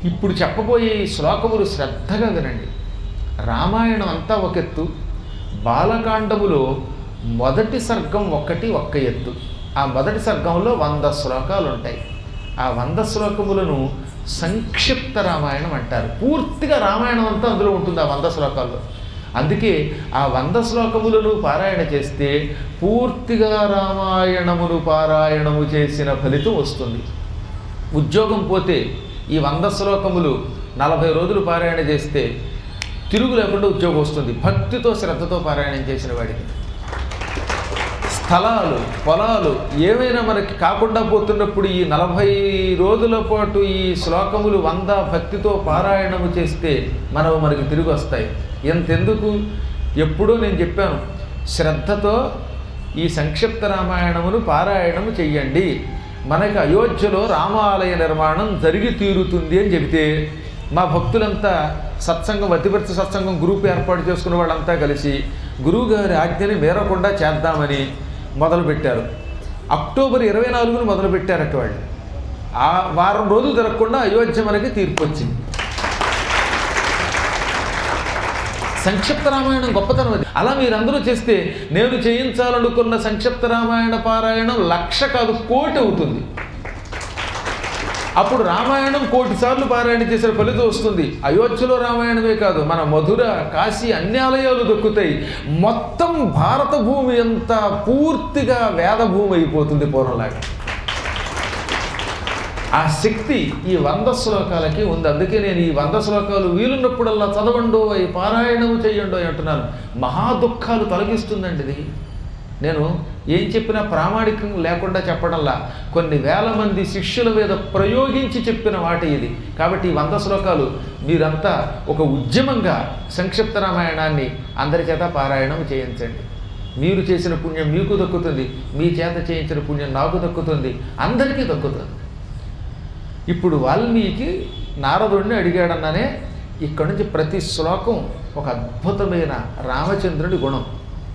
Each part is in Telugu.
ఇప్పుడు చెప్పబోయే ఈ శ్లోకములు శ్రద్ధగా వినండి రామాయణం అంతా ఒక ఎత్తు బాలకాండములో మొదటి సర్గం ఒక్కటి ఒక్క ఎత్తు ఆ మొదటి సర్గంలో వంద శ్లోకాలు ఉంటాయి ఆ వంద శ్లోకములను సంక్షిప్త రామాయణం అంటారు పూర్తిగా రామాయణం అంతా అందులో ఉంటుంది ఆ వంద శ్లోకాల్లో అందుకే ఆ వంద శ్లోకములను పారాయణ చేస్తే పూర్తిగా రామాయణమును పారాయణము చేసిన ఫలితం వస్తుంది ఉద్యోగం పోతే ఈ వంద శ్లోకములు నలభై రోజులు పారాయణ చేస్తే తిరుగు లేకుండా ఉద్యోగం వస్తుంది భక్తితో శ్రద్ధతో పారాయణం చేసిన వాడికి స్థలాలు పొలాలు ఏమైనా మనకి కాకుండా పోతున్నప్పుడు ఈ నలభై రోజుల పాటు ఈ శ్లోకములు వంద భక్తితో పారాయణము చేస్తే మనము మనకి తిరిగి వస్తాయి ఎంతెందుకు ఎప్పుడూ నేను చెప్పాను శ్రద్ధతో ఈ సంక్షిప్త రామాయణమును పారాయణము చెయ్యండి మనకి అయోధ్యలో రామాలయ నిర్మాణం జరిగి తీరుతుంది అని చెబితే మా భక్తులంతా సత్సంగం అతిపరిచ సత్సంగం గ్రూప్ ఏర్పాటు చేసుకున్న వాళ్ళంతా కలిసి గురువుగారి ఆజ్ఞని మేరకుండా చేద్దామని మొదలుపెట్టారు అక్టోబర్ ఇరవై నాలుగును మొదలుపెట్టారట వాళ్ళు ఆ వారం రోజులు జరగకుండా అయోధ్య మనకి తీర్పు వచ్చింది సంక్షిప్త రామాయణం గొప్పతనం అది అలా మీరందరూ చేస్తే నేను చేయించాలనుకున్న సంక్షిప్త రామాయణ పారాయణం లక్ష కాదు కోటి అవుతుంది అప్పుడు రామాయణం కోటి సార్లు పారాయణ చేసిన ఫలితం వస్తుంది అయోధ్యలో రామాయణమే కాదు మన మధుర కాశీ అన్ని ఆలయాలు దొక్కుతాయి మొత్తం భారత భూమి అంతా పూర్తిగా వేద భూమి అయిపోతుంది పూర్వంలాగా ఆ శక్తి ఈ వంద శ్లోకాలకి ఉంది అందుకే నేను ఈ వంద శ్లోకాలు వీలున్నప్పుడల్లా చదవండో ఈ పారాయణము చెయ్యండో అంటున్నాను మహా దుఃఖాలు తొలగిస్తుందండి ఇది నేను ఏం చెప్పినా ప్రామాణికం లేకుండా చెప్పడంలా కొన్ని వేల మంది శిష్యుల మీద ప్రయోగించి చెప్పిన మాట ఇది కాబట్టి ఈ వంద శ్లోకాలు మీరంతా ఒక ఉద్యమంగా సంక్షిప్త రామాయణాన్ని అందరి చేత పారాయణం చేయించండి మీరు చేసిన పుణ్యం మీకు దక్కుతుంది మీ చేత చేయించిన పుణ్యం నాకు దక్కుతుంది అందరికీ దక్కుతుంది ఇప్పుడు వాల్మీకి నారదుడిని అడిగాడన్నానే ఇక్కడి నుంచి ప్రతి శ్లోకం ఒక అద్భుతమైన రామచంద్రుడి గుణం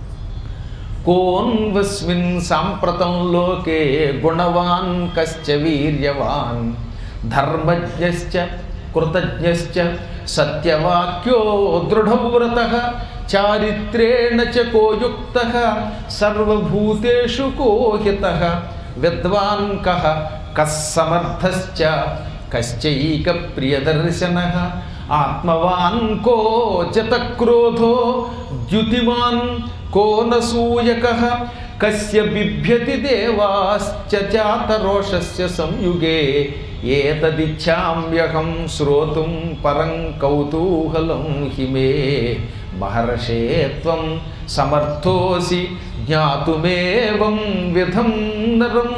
కోన్వస్మిన్ సాంప్రతం లోకే గుణవాన్ కశ్చ వీర్యవాన్ ధర్మజ్ఞశ్చ కృతజ్ఞశ్చ సత్యవాక్యో దృఢవ్రత చారిత్రేణ చ కోయుక్త సర్వభూతేషు కోహిత విద్వాన్ కః కస్సమర్థశ్చ కశ్చైక ప్రియదర్శన ఆత్మవాన్ కో జతక్రోధో ద్యుతిమాన్ కో నూయక కస్య బిభ్యతి దేవాశ్చ జాతరోషస్య సంయుగే ఏతదిచ్ఛామ్యహం శ్రోతుం పరం కౌతూహలం హిమే మహర్షే త్వం సమర్థోసి జ్ఞాతుమేవం విధం నరం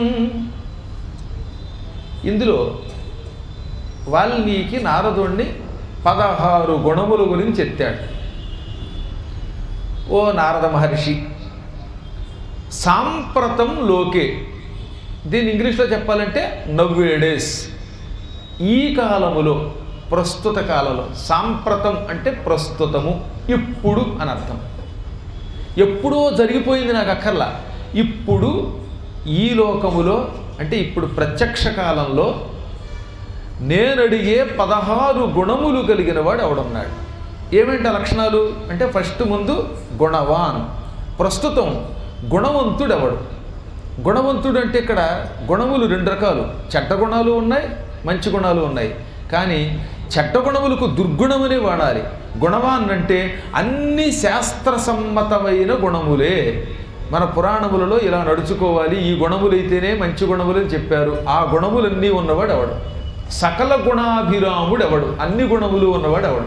ఇందులో వాల్మీకి నారదుణ్ణి పదహారు గుణముల గురించి ఎత్తాడు ఓ నారద మహర్షి సాంప్రతం లోకే దీన్ని ఇంగ్లీష్లో చెప్పాలంటే నవ్వేడేస్ ఈ కాలములో ప్రస్తుత కాలంలో సాంప్రతం అంటే ప్రస్తుతము ఇప్పుడు అని అర్థం ఎప్పుడో జరిగిపోయింది నాకు అక్కర్లా ఇప్పుడు ఈ లోకములో అంటే ఇప్పుడు ప్రత్యక్ష కాలంలో నేను అడిగే పదహారు గుణములు కలిగిన వాడు ఎవడున్నాడు ఏమిటి ఆ లక్షణాలు అంటే ఫస్ట్ ముందు గుణవాన్ ప్రస్తుతం గుణవంతుడు ఎవడు గుణవంతుడు అంటే ఇక్కడ గుణములు రెండు రకాలు చెడ్డ గుణాలు ఉన్నాయి మంచి గుణాలు ఉన్నాయి కానీ చెడ్డ గుణములకు దుర్గుణమునే వాడాలి గుణవాన్ అంటే అన్ని శాస్త్ర సమ్మతమైన గుణములే మన పురాణములలో ఇలా నడుచుకోవాలి ఈ గుణములైతేనే మంచి గుణములు అని చెప్పారు ఆ గుణములన్నీ ఉన్నవాడు ఎవడు సకల గుణాభిరాముడు ఎవడు అన్ని గుణములు ఉన్నవాడు ఎవడు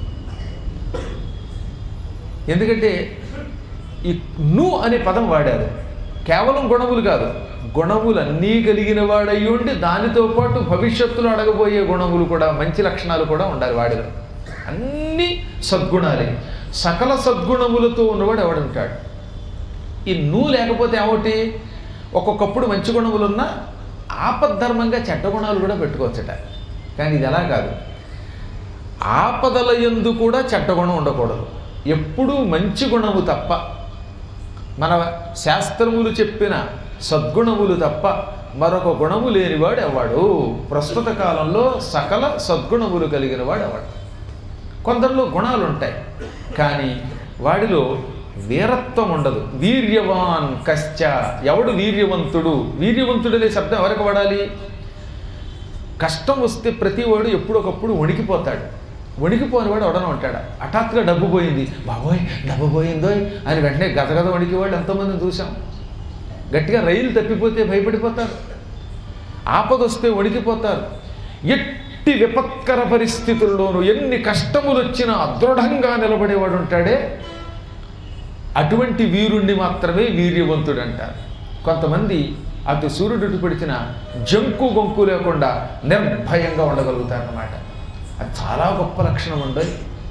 ఎందుకంటే ఈ ను అనే పదం వాడారు కేవలం గుణములు కాదు గుణములు అన్నీ కలిగిన వాడయి ఉండి దానితో పాటు భవిష్యత్తులో అడగబోయే గుణములు కూడా మంచి లక్షణాలు కూడా ఉండాలి వాడిలో అన్ని సద్గుణాలే సకల సద్గుణములతో ఉన్నవాడు ఎవడుంటాడు ఈ నువ్వు లేకపోతే ఏమిటి ఒక్కొక్కప్పుడు మంచి గుణములున్నా ఆపద్ధర్మంగా చెడ్డ గుణాలు కూడా పెట్టుకోవచ్చట కానీ ఇది ఎలా కాదు ఆపదల ఎందు కూడా చెడ్డ గుణం ఉండకూడదు ఎప్పుడూ మంచి గుణము తప్ప మన శాస్త్రములు చెప్పిన సద్గుణములు తప్ప మరొక గుణము లేనివాడు ఎవడు ప్రస్తుత కాలంలో సకల సద్గుణములు కలిగిన వాడు ఎవడు కొందరిలో గుణాలు ఉంటాయి కానీ వాడిలో వీరత్వం ఉండదు వీర్యవాన్ కశ్చ ఎవడు వీర్యవంతుడు వీర్యవంతుడనే శబ్దం ఎవరికి వాడాలి కష్టం వస్తే ప్రతివాడు ఎప్పుడొకప్పుడు వణికిపోతాడు వణికిపోని వాడు ఎవడన ఉంటాడు హఠాత్తుగా డబ్బు పోయింది బాబోయ్ డబ్బు పోయిందో అని వెంటనే గదగద వణికేవాళ్ళు ఎంతోమందిని చూసాం గట్టిగా రైలు తప్పిపోతే భయపడిపోతారు ఆపదొస్తే వణికిపోతారు ఎట్టి విపత్కర పరిస్థితుల్లోనూ ఎన్ని కష్టములు వచ్చినా దృఢంగా నిలబడేవాడు ఉంటాడే అటువంటి వీరుణ్ణి మాత్రమే వీర్యవంతుడు అంటారు కొంతమంది అటు సూర్యుడు ఇటు పిడిచిన జంకు గొంకు లేకుండా నిర్భయంగా ఉండగలుగుతారన్నమాట అది చాలా గొప్ప లక్షణం ఉండదు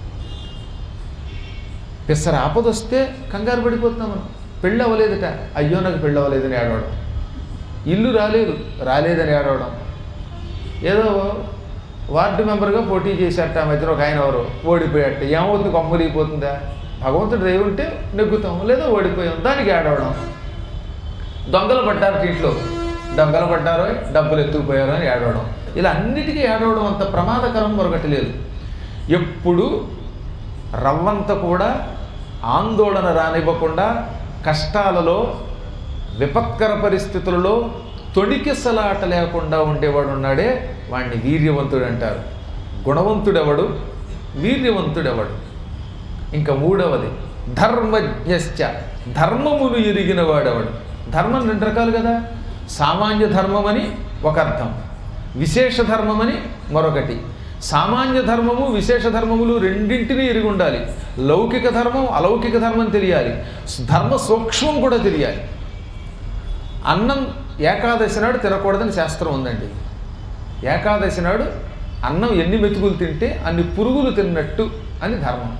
పిసర ఆపదొస్తే కంగారు పడిపోతున్నాం మనం పెళ్ళి అవ్వలేదట అయ్యో నాకు పెళ్ళి అవ్వలేదని ఏడవడం ఇల్లు రాలేదు రాలేదని ఏడవడం ఏదో వార్డు మెంబర్గా పోటీ చేశారట ఆ మధ్యలో ఒక ఆయన ఎవరు ఓడిపోయాట ఏమవుతుంది కొమ్మలిగిపోతుందా భగవంతుడు దయ ఉంటే నెగ్గుతాం లేదా ఓడిపోయాం దానికి ఏడవడం దొంగలు పడ్డారు ఇంట్లో దొంగలు పడ్డారో డబ్బులు ఎత్తుకుపోయారో అని ఏడవడం ఇలా అన్నిటికీ ఏడవడం అంత ప్రమాదకరం మరొకటి లేదు ఎప్పుడు రవ్వంత కూడా ఆందోళన రానివ్వకుండా కష్టాలలో విపత్కర పరిస్థితులలో తొడికిసలాట లేకుండా ఉండేవాడు ఉన్నాడే వాడిని వీర్యవంతుడు అంటారు గుణవంతుడెవడు వీర్యవంతుడెవడు ఇంకా మూడవది ధర్మజ్ఞశ్చ ధర్మమును ఎరిగిన వాడెవడు ధర్మం రెండు రకాలు కదా సామాన్య ధర్మం అని ఒక అర్థం విశేష ధర్మం అని మరొకటి సామాన్య ధర్మము విశేష ధర్మములు రెండింటినీ ఎరిగి ఉండాలి లౌకిక ధర్మం అలౌకిక ధర్మం తెలియాలి ధర్మ సూక్ష్మం కూడా తెలియాలి అన్నం ఏకాదశి నాడు తినకూడదని శాస్త్రం ఉందండి ఏకాదశి నాడు అన్నం ఎన్ని మెతుకులు తింటే అన్ని పురుగులు తిన్నట్టు అని ధర్మం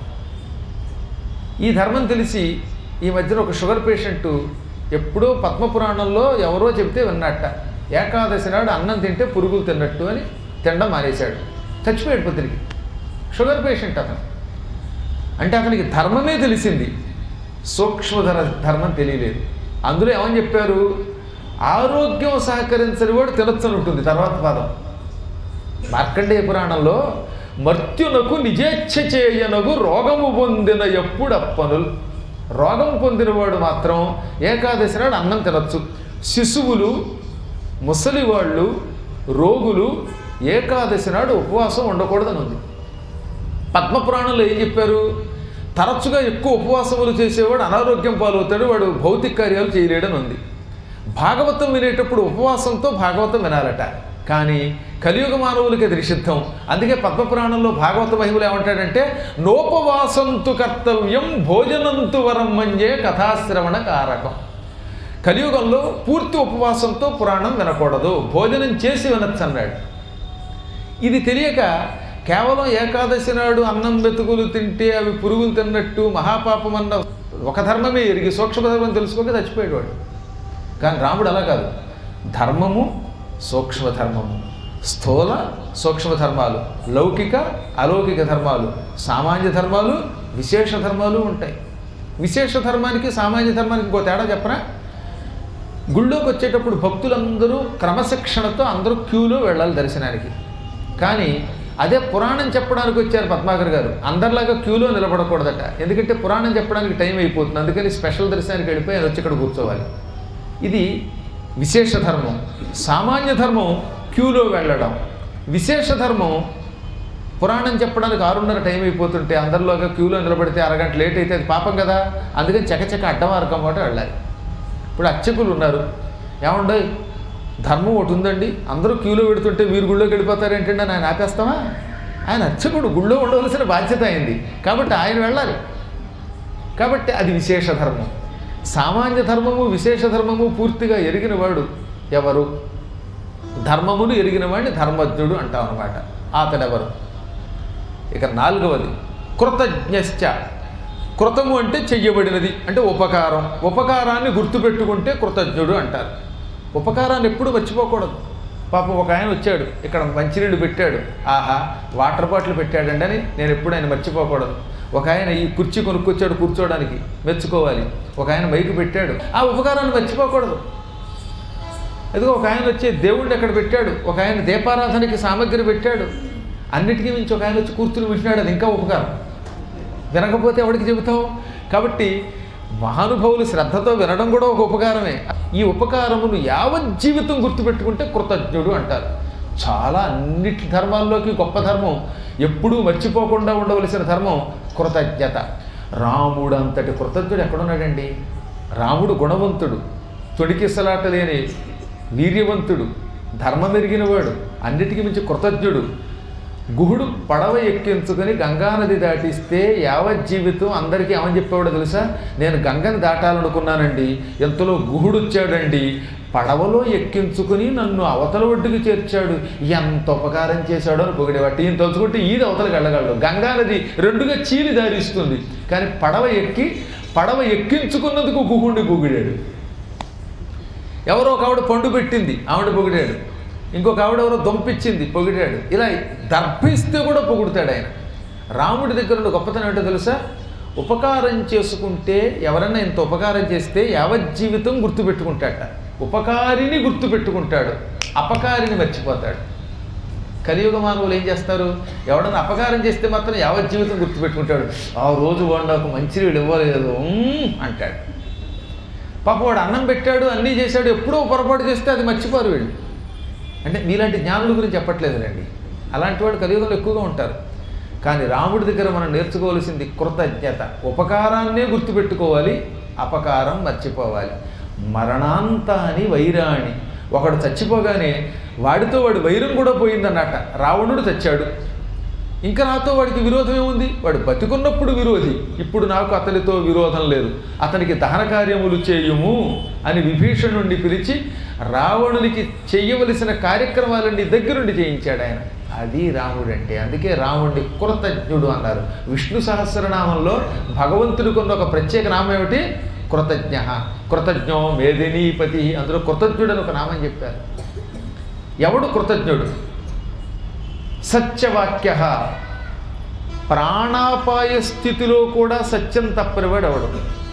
ఈ ధర్మం తెలిసి ఈ మధ్యన ఒక షుగర్ పేషెంట్ ఎప్పుడో పద్మపురాణంలో ఎవరో చెబితే విన్నట్ట ఏకాదశి నాడు అన్నం తింటే పురుగులు తిన్నట్టు అని తినడం మానేశాడు చచ్చిపోయాడు పొద్దురికి షుగర్ పేషెంట్ అతను అంటే అతనికి ధర్మమే తెలిసింది సూక్ష్మధర ధర్మం తెలియలేదు అందులో ఏమని చెప్పారు ఆరోగ్యం సహకరించని వాడు తినొచ్చని ఉంటుంది తర్వాత పదం మార్కండేయ పురాణంలో మర్త్యునకు నిజేచ్ఛ చేయనగు రోగము పొందిన ఎప్పుడప్పనులు రోగం పొందినవాడు మాత్రం ఏకాదశి నాడు అన్నం తినచ్చు శిశువులు ముసలివాళ్ళు రోగులు ఏకాదశి నాడు ఉపవాసం ఉండకూడదని ఉంది పద్మపురాణంలో ఏం చెప్పారు తరచుగా ఎక్కువ ఉపవాసములు చేసేవాడు అనారోగ్యం పాలవుతాడు వాడు భౌతిక కార్యాలు చేయలేడని ఉంది భాగవతం వినేటప్పుడు ఉపవాసంతో భాగవతం వినాలట కానీ కలియుగ మానవులకి అది నిషిద్ధం అందుకే పద్మపురాణంలో భాగవత మహిమలు ఏమంటాడంటే నోపవాసంతు కర్తవ్యం భోజనంతు వరం మంజే కథాశ్రవణ కారకం కలియుగంలో పూర్తి ఉపవాసంతో పురాణం వినకూడదు భోజనం చేసి వినొచ్చు అన్నాడు ఇది తెలియక కేవలం ఏకాదశి నాడు అన్నం వెతుకులు తింటే అవి పురుగులు తిన్నట్టు మహాపాపం అన్న ఒక ధర్మమే ఎరిగి సూక్ష్మధర్మం తెలుసుకోక చచ్చిపోయాడు వాడు కానీ రాముడు అలా కాదు ధర్మము సూక్ష్మధర్మము స్థూల సూక్ష్మధర్మాలు లౌకిక అలౌకిక ధర్మాలు సామాన్య ధర్మాలు విశేష ధర్మాలు ఉంటాయి విశేష ధర్మానికి సామాన్య ధర్మానికి ఇంకో తేడా చెప్పనా గుళ్ళోకి వచ్చేటప్పుడు భక్తులందరూ క్రమశిక్షణతో అందరూ క్యూలో వెళ్ళాలి దర్శనానికి కానీ అదే పురాణం చెప్పడానికి వచ్చారు పద్మాకర్ గారు అందరిలాగా క్యూలో నిలబడకూడదట ఎందుకంటే పురాణం చెప్పడానికి టైం అయిపోతుంది అందుకని స్పెషల్ దర్శనానికి వెళ్ళిపోయి ఆయన వచ్చి ఇక్కడ కూర్చోవాలి ఇది విశేష ధర్మం సామాన్య ధర్మం క్యూలో వెళ్ళడం విశేష ధర్మం పురాణం చెప్పడానికి ఆరున్నర టైం అయిపోతుంటే అందరిలోగా క్యూలో నిలబడితే అరగంట లేట్ అయితే అది పాపం కదా అందుకని చకచక అడ్డమార్గం మాట వెళ్ళాలి ఇప్పుడు అర్చకులు ఉన్నారు ఏమండో ధర్మం ఒకటి ఉందండి అందరూ క్యూలో పెడుతుంటే మీరు గుళ్ళోకి వెళ్ళిపోతారు ఏంటంటే ఆయన ఆపేస్తామా ఆయన అర్చకుడు గుళ్ళో ఉండవలసిన బాధ్యత అయింది కాబట్టి ఆయన వెళ్ళాలి కాబట్టి అది విశేష ధర్మం సామాన్య ధర్మము విశేష ధర్మము పూర్తిగా ఎరిగిన వాడు ఎవరు ధర్మమును ఎరిగిన వాడిని ధర్మజ్ఞుడు అంటాం అనమాట అతడెవరు ఇక నాలుగవది కృతజ్ఞశ్చ కృతము అంటే చెయ్యబడినది అంటే ఉపకారం ఉపకారాన్ని గుర్తుపెట్టుకుంటే కృతజ్ఞుడు అంటారు ఉపకారాన్ని ఎప్పుడు మర్చిపోకూడదు పాపం ఒక ఆయన వచ్చాడు ఇక్కడ మంచినీళ్ళు పెట్టాడు ఆహా వాటర్ బాటిల్ పెట్టాడండి అని నేను ఎప్పుడు ఆయన మర్చిపోకూడదు ఒక ఆయన ఈ కుర్చీ కొనుక్కొచ్చాడు కూర్చోవడానికి మెచ్చుకోవాలి ఒక ఆయన మైకు పెట్టాడు ఆ ఉపకారాన్ని మర్చిపోకూడదు అదిగో ఒక ఆయన వచ్చి దేవుణ్ణి అక్కడ పెట్టాడు ఒక ఆయన దీపారాధనకి సామగ్రి పెట్టాడు అన్నిటికీ మించి ఒక ఆయన వచ్చి కూర్చుని వింటున్నాడు అది ఇంకా ఉపకారం వినకపోతే ఎవరికి చెబుతావు కాబట్టి మహానుభావులు శ్రద్ధతో వినడం కూడా ఒక ఉపకారమే ఈ ఉపకారమును యావజ్జీవితం గుర్తుపెట్టుకుంటే కృతజ్ఞుడు అంటారు చాలా అన్నిటి ధర్మాల్లోకి గొప్ప ధర్మం ఎప్పుడూ మర్చిపోకుండా ఉండవలసిన ధర్మం కృతజ్ఞత రాముడు అంతటి కృతజ్ఞుడు ఎక్కడున్నాడండి రాముడు గుణవంతుడు తొడికిసలాట లేని వీర్యవంతుడు ధర్మం ఎరిగినవాడు అన్నిటికీ మించి కృతజ్ఞుడు గుహుడు పడవ ఎక్కించుకొని గంగానది దాటిస్తే యావజ్జీవితం అందరికీ ఏమని చెప్పేవాడు తెలుసా నేను గంగని దాటాలనుకున్నానండి ఎంతలో గుహుడు వచ్చాడండి పడవలో ఎక్కించుకుని నన్ను అవతల ఒడ్డుకు చేర్చాడు ఎంత ఉపకారం చేశాడో అని పొగిడేవాటి ఈయన తలుచుకుంటే ఈది అవతలకి వెళ్ళగలడు గంగానది రెండుగా చీలి దారిస్తుంది కానీ పడవ ఎక్కి పడవ ఎక్కించుకున్నందుకు గుహుడిని పొగిడాడు ఎవరో ఒక ఆవిడ పండు పెట్టింది ఆవిడ పొగిడాడు ఇంకొక ఆవిడ ఎవరో దొంపిచ్చింది పొగిడాడు ఇలా దర్భిస్తే కూడా పొగుడుతాడు ఆయన రాముడి దగ్గర ఉన్న గొప్పతనం ఏంటో తెలుసా ఉపకారం చేసుకుంటే ఎవరైనా ఇంత ఉపకారం చేస్తే యావజ్జీవితం గుర్తుపెట్టుకుంటాట ఉపకారిని గుర్తుపెట్టుకుంటాడు అపకారిని మర్చిపోతాడు కలియుగ మానవులు ఏం చేస్తారు ఎవడన్నా అపకారం చేస్తే మాత్రం యావజ్జీవితం గుర్తుపెట్టుకుంటాడు ఆ రోజు వాడు నాకు మంచినీళ్ళు ఇవ్వలేదు ఉమ్, అంటాడు పాప వాడు అన్నం పెట్టాడు అన్నీ చేశాడు ఎప్పుడో పొరపాటు చేస్తే అది మర్చిపోరు వీళ్ళు అంటే మీలాంటి జ్ఞానుల గురించి చెప్పట్లేదు రండి అలాంటి వాడు కలియుగంలో ఎక్కువగా ఉంటారు కానీ రాముడి దగ్గర మనం నేర్చుకోవాల్సింది కృతజ్ఞత ఉపకారాన్నే గుర్తుపెట్టుకోవాలి అపకారం మర్చిపోవాలి మరణాంతాని వైరాణి ఒకడు చచ్చిపోగానే వాడితో వాడి వైరం కూడా పోయిందన్నట రావణుడు చచ్చాడు ఇంకా నాతో వాడికి విరోధం ఏముంది వాడు బతికున్నప్పుడు విరోధి ఇప్పుడు నాకు అతనితో విరోధం లేదు అతనికి దహన కార్యములు చేయుము అని విభీషణుణ్ణి పిలిచి రావణునికి చెయ్యవలసిన కార్యక్రమాలన్నీ దగ్గరుండి చేయించాడు ఆయన అది రాముడు అంటే అందుకే రాముడిని కృతజ్ఞుడు అన్నారు విష్ణు సహస్రనామంలో భగవంతుడికి ఉన్న ఒక ప్రత్యేక నామం ఏమిటి కృతజ్ఞ కృతజ్ఞో మేదినీపతి అందులో కృతజ్ఞుడు అని ఒక నామం చెప్పారు ఎవడు కృతజ్ఞుడు సత్యవాక్య ప్రాణాపాయ స్థితిలో కూడా సత్యం తప్పనివాడు ఎవడు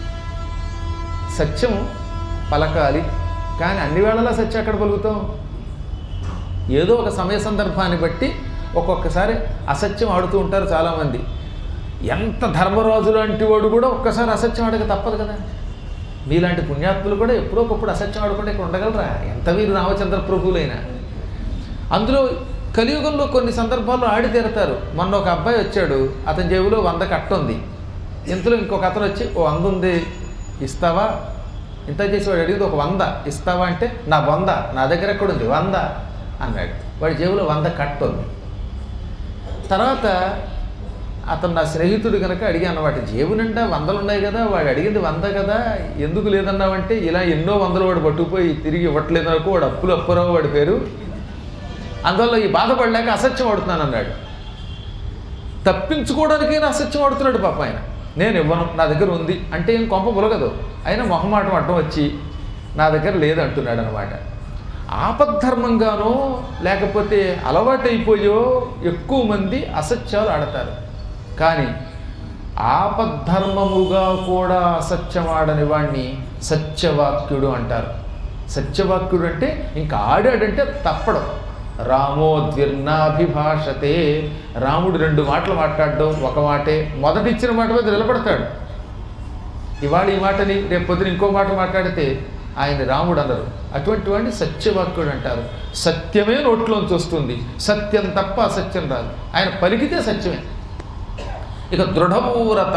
సత్యం పలకాలి కానీ అన్ని వేళలా సత్యం ఎక్కడ పలుకుతాం ఏదో ఒక సమయ సందర్భాన్ని బట్టి ఒక్కొక్కసారి అసత్యం ఆడుతూ ఉంటారు చాలామంది ఎంత ధర్మరాజు లాంటి వాడు కూడా ఒక్కసారి అసత్యం ఆడక తప్పదు కదా మీలాంటి పుణ్యాత్ములు కూడా ఎప్పుడో ఒకప్పుడు అసత్యం ఆడకుండా ఇక్కడ ఉండగలరా ఎంత వీరు రామచంద్ర ప్రభువులైనా అందులో కలియుగంలో కొన్ని సందర్భాల్లో ఆడి తీరతారు మొన్న ఒక అబ్బాయి వచ్చాడు అతని జేబులో వంద కట్ట ఉంది ఇంతలో ఇంకొక అతను వచ్చి ఓ వంద ఉంది ఇస్తావా ఇంత చేసి వాడు అడిగింది ఒక వంద ఇస్తావా అంటే నా వంద నా దగ్గర ఎక్కడ ఉంది వంద అన్నాడు వాడి జేబులో వంద కట్ట ఉంది తర్వాత అతను నా స్నేహితుడు కనుక అడిగాను వాటి జేబు నిండా వందలు ఉన్నాయి కదా వాడు అడిగింది వంద కదా ఎందుకు లేదన్నావంటే ఇలా ఎన్నో వందలు వాడు పట్టుకుపోయి తిరిగి ఇవ్వట్లేదు నాకు వాడు అప్పులు అప్పురావు వాడి పేరు అందువల్ల ఈ బాధపడలేక అసత్యం ఆడుతున్నాను అన్నాడు తప్పించుకోవడానికైనా అసత్యం ఆడుతున్నాడు పాప ఆయన నేను ఇవ్వను నా దగ్గర ఉంది అంటే ఏం కొంప బులగదు అయినా మొహమాటం అడ్డం వచ్చి నా దగ్గర లేదు అంటున్నాడు అనమాట ఆపద్ధర్మంగానో లేకపోతే అలవాటైపోయో ఎక్కువ మంది అసత్యాలు ఆడతారు కానీ ఆపద్ధర్మముగా కూడా అసత్యం ఆడని వాణ్ణి సత్యవాక్యుడు అంటారు సత్యవాక్యుడు అంటే ఇంకా ఆడాడంటే తప్పడం రామోద్విర్నాభిభాషతే రాముడు రెండు మాటలు మాట్లాడడం ఒక మాటే మొదటి ఇచ్చిన మాట మీద నిలబడతాడు ఇవాళ ఈ మాటని రేపు పొద్దున ఇంకో మాట మాట్లాడితే ఆయన రాముడు అన్నారు అటువంటి వాడిని సత్యవాక్యుడు అంటారు సత్యమే నోట్లోంచి వస్తుంది సత్యం తప్ప అసత్యం రాదు ఆయన పలికితే సత్యమే ఇక దృఢమూరత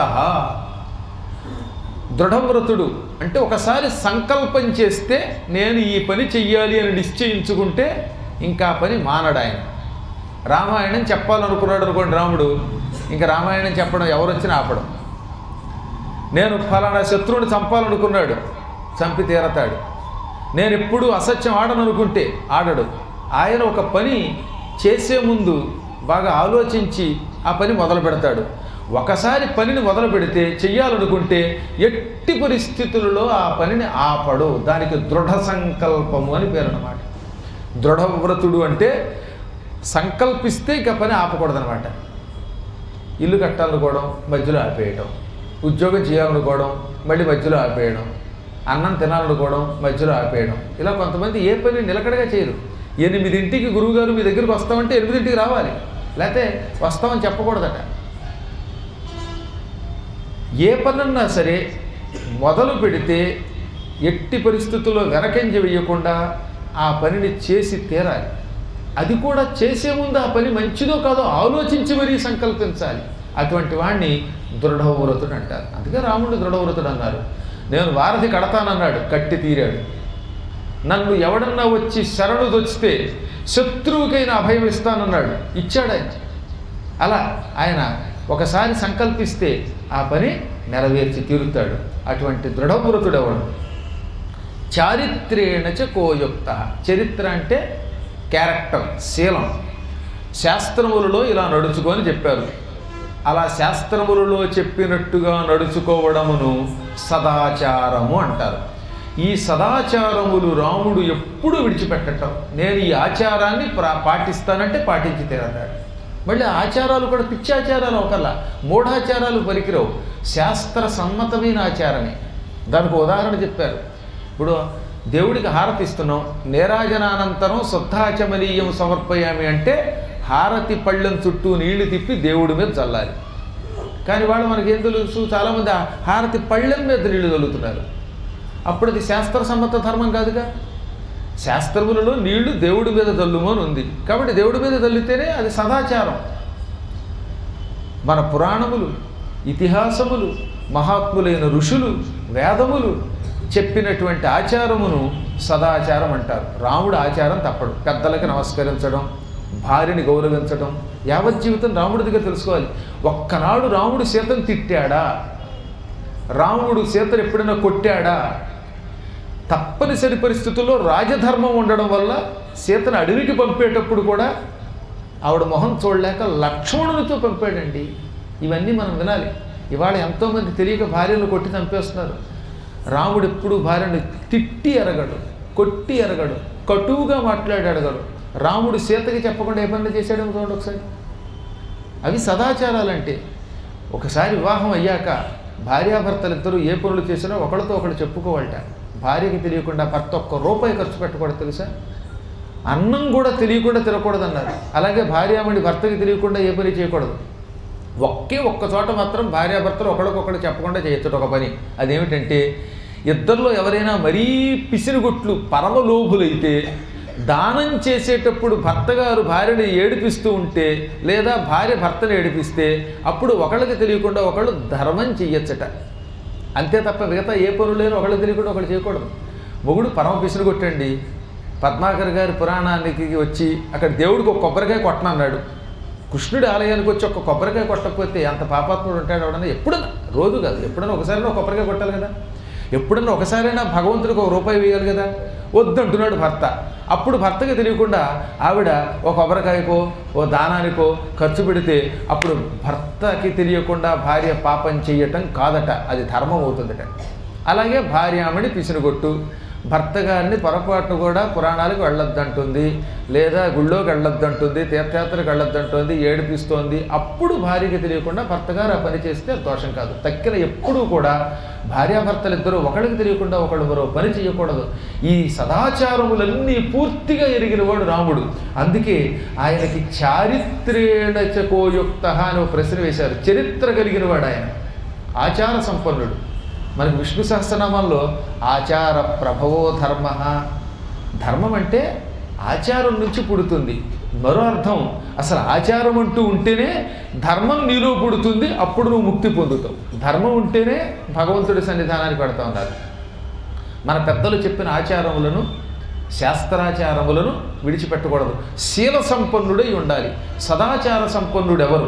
దృఢవ్రతుడు అంటే ఒకసారి సంకల్పం చేస్తే నేను ఈ పని చెయ్యాలి అని నిశ్చయించుకుంటే ఇంకా ఆ పని మానడు ఆయన రామాయణం చెప్పాలనుకున్నాడు అనుకోండి రాముడు ఇంకా రామాయణం చెప్పడం ఎవరు వచ్చినా ఆపడం నేను ఫలానా శత్రువుని చంపాలనుకున్నాడు చంపి తీరతాడు నేను ఎప్పుడు అసత్యం ఆడననుకుంటే ఆడడు ఆయన ఒక పని చేసే ముందు బాగా ఆలోచించి ఆ పని మొదలు పెడతాడు ఒకసారి పనిని మొదలు పెడితే చెయ్యాలనుకుంటే ఎట్టి పరిస్థితులలో ఆ పనిని ఆపడు దానికి దృఢ సంకల్పము అని పేరు అన్నమాట దృఢవ్రతుడు అంటే సంకల్పిస్తే ఇక పని ఆపకూడదనమాట ఇల్లు కట్టాలనుకోవడం మధ్యలో ఆపేయటం ఉద్యోగం చేయాలనుకోవడం మళ్ళీ మధ్యలో ఆపేయడం అన్నం తినాలనుకోవడం మధ్యలో ఆపేయడం ఇలా కొంతమంది ఏ పని నిలకడగా చేయరు ఎనిమిదింటికి గురువుగారు మీ దగ్గరికి వస్తామంటే ఎనిమిదింటికి రావాలి లేకపోతే వస్తామని చెప్పకూడదట ఏ పనన్నా సరే మొదలు పెడితే ఎట్టి పరిస్థితుల్లో వెనకంజ వేయకుండా ఆ పనిని చేసి తీరాలి అది కూడా చేసే ముందు ఆ పని మంచిదో కాదో ఆలోచించి మరీ సంకల్పించాలి అటువంటి వాడిని దృఢవ్రతుడు అంటారు అందుకే రాముడు దృఢవ్రతుడు అన్నారు నేను వారధి కడతానన్నాడు కట్టి తీరాడు నన్ను ఎవడన్నా వచ్చి శరణు దొచ్చితే శత్రువుకైనా అభయం ఇస్తానన్నాడు ఇచ్చాడు ఆయన అలా ఆయన ఒకసారి సంకల్పిస్తే ఆ పని నెరవేర్చి తీరుతాడు అటువంటి దృఢవ్రతుడు ఎవడు చారిత్రేణ చ కోయుక్త చరిత్ర అంటే క్యారెక్టర్ శీలం శాస్త్రములలో ఇలా నడుచుకొని చెప్పారు అలా శాస్త్రములలో చెప్పినట్టుగా నడుచుకోవడమును సదాచారము అంటారు ఈ సదాచారములు రాముడు ఎప్పుడు విడిచిపెట్టటం నేను ఈ ఆచారాన్ని ప్రా పాటిస్తానంటే పాటించి తీరన్నాడు మళ్ళీ ఆచారాలు కూడా పిచ్చి ఆచారాలు ఒకలా మూఢాచారాలు పనికిరావు శాస్త్ర సమ్మతమైన ఆచారమే దానికి ఉదాహరణ చెప్పారు ఇప్పుడు దేవుడికి హారతి ఇస్తున్నాం నేరాజనానంతరం శుద్ధాచమనీయం సమర్పయామి అంటే హారతి పళ్ళెం చుట్టూ నీళ్లు తిప్పి దేవుడి మీద చల్లాలి కానీ వాళ్ళు మనకి ఏం తెలుసు చాలామంది ఆ హారతి పళ్ళెం మీద నీళ్లు చల్లుతున్నారు అప్పుడు అది శాస్త్ర సమ్మత ధర్మం కాదుగా శాస్త్రములలో నీళ్లు దేవుడి మీద చల్లుము అని ఉంది కాబట్టి దేవుడి మీద చల్లితేనే అది సదాచారం మన పురాణములు ఇతిహాసములు మహాత్ములైన ఋషులు వేదములు చెప్పినటువంటి ఆచారమును సదాచారం అంటారు రాముడు ఆచారం తప్పడు పెద్దలకి నమస్కరించడం భార్యని గౌరవించడం యావత్ జీవితం రాముడి దగ్గర తెలుసుకోవాలి ఒక్కనాడు రాముడు సీతను తిట్టాడా రాముడు సీతను ఎప్పుడైనా కొట్టాడా తప్పనిసరి పరిస్థితుల్లో రాజధర్మం ఉండడం వల్ల సీతను అడవికి పంపేటప్పుడు కూడా ఆవిడ మొహం చూడలేక లక్ష్మణునితో పంపాడండి ఇవన్నీ మనం వినాలి ఇవాళ ఎంతోమంది తెలియక భార్యను కొట్టి చంపేస్తున్నారు రాముడు ఎప్పుడు భార్యను తిట్టి ఎరగడు కొట్టి ఎరగడు కటువుగా మాట్లాడి అడగడు రాముడు సీతకి చెప్పకుండా ఏ పనులు చేశాడేమో చూడండి ఒకసారి అవి సదాచారాలంటే ఒకసారి వివాహం అయ్యాక భార్యాభర్తలిద్దరూ ఏ పనులు చేసినా ఒకరితో ఒకరు చెప్పుకోవాలట భార్యకి తెలియకుండా భర్త ఒక్క రూపాయి ఖర్చు పెట్టకూడదు తెలుసా అన్నం కూడా తెలియకుండా తినకూడదు అన్నారు అలాగే భార్యామణి భర్తకి తెలియకుండా ఏ పని చేయకూడదు ఒకే ఒక్క చోట మాత్రం భార్యాభర్తలు ఒకరికొకరు చెప్పకుండా చేయొచ్చు ఒక పని అదేమిటంటే ఇద్దరిలో ఎవరైనా మరీ పిసినిగొట్లు పరమలోభులైతే దానం చేసేటప్పుడు భర్త గారు భార్యని ఏడిపిస్తూ ఉంటే లేదా భార్య భర్తను ఏడిపిస్తే అప్పుడు ఒకళ్ళకి తెలియకుండా ఒకళ్ళు ధర్మం చెయ్యొచ్చట అంతే తప్ప మిగతా ఏ పనులు లేని ఒకళ్ళు తెలియకుండా ఒకళ్ళు చేయకూడదు మొగుడు పరమ పిసిని కొట్టండి పద్మాకర్ గారి పురాణానికి వచ్చి అక్కడ దేవుడికి ఒక కొబ్బరికాయ కొట్టనన్నాడు కృష్ణుడి ఆలయానికి వచ్చి ఒక కొబ్బరికాయ కొట్టకపోతే అంత పాపాత్ముడు ఉంటాడు ఎవడన్నా ఎప్పుడన్నా రోజు కాదు ఎప్పుడన్నా ఒకసారి ఒక కొబ్బరికాయ కొట్టాలి కదా ఎప్పుడన్నా ఒకసారైనా భగవంతుడికి ఒక రూపాయి వేయాలి కదా వద్దంటున్నాడు భర్త అప్పుడు భర్తకి తెలియకుండా ఆవిడ ఓ కొబ్బరికాయకో ఓ దానానికో ఖర్చు పెడితే అప్పుడు భర్తకి తెలియకుండా భార్య పాపం చెయ్యటం కాదట అది ధర్మం అవుతుందట అలాగే భార్యామణి పిసినగొట్టు భర్త గారిని పొరపాటును కూడా పురాణాలకు వెళ్ళొద్దంటుంది లేదా గుళ్ళోకి వెళ్ళొద్దంటుంది తీర్థయాత్రకు వెళ్ళొద్దంటుంది ఏడిపిస్తోంది అప్పుడు భార్యకి తెలియకుండా భర్త గారు ఆ పని చేస్తే అది దోషం కాదు తక్కిన ఎప్పుడూ కూడా భార్యాభర్తలు ఇద్దరు ఒకళ్ళకి తెలియకుండా ఒకళ్ళు మరో పని చేయకూడదు ఈ సదాచారములన్నీ పూర్తిగా ఎరిగిన వాడు రాముడు అందుకే ఆయనకి చారిత్రేణ చకోయుక్త అని ఒక ప్రశ్న వేశారు చరిత్ర కలిగిన వాడు ఆయన ఆచార సంపన్నుడు మనకి విష్ణు సహస్రనామంలో ఆచార ప్రభవో ధర్మ ధర్మం అంటే ఆచారం నుంచి పుడుతుంది మరో అర్థం అసలు ఆచారం అంటూ ఉంటేనే ధర్మం నీలో పుడుతుంది అప్పుడు నువ్వు ముక్తి పొందుతావు ధర్మం ఉంటేనే భగవంతుడి సన్నిధానానికి పెడతా ఉన్నారు మన పెద్దలు చెప్పిన ఆచారములను శాస్త్రాచారములను విడిచిపెట్టకూడదు శీల సంపన్నుడై ఉండాలి సదాచార సంపన్నుడు ఎవరు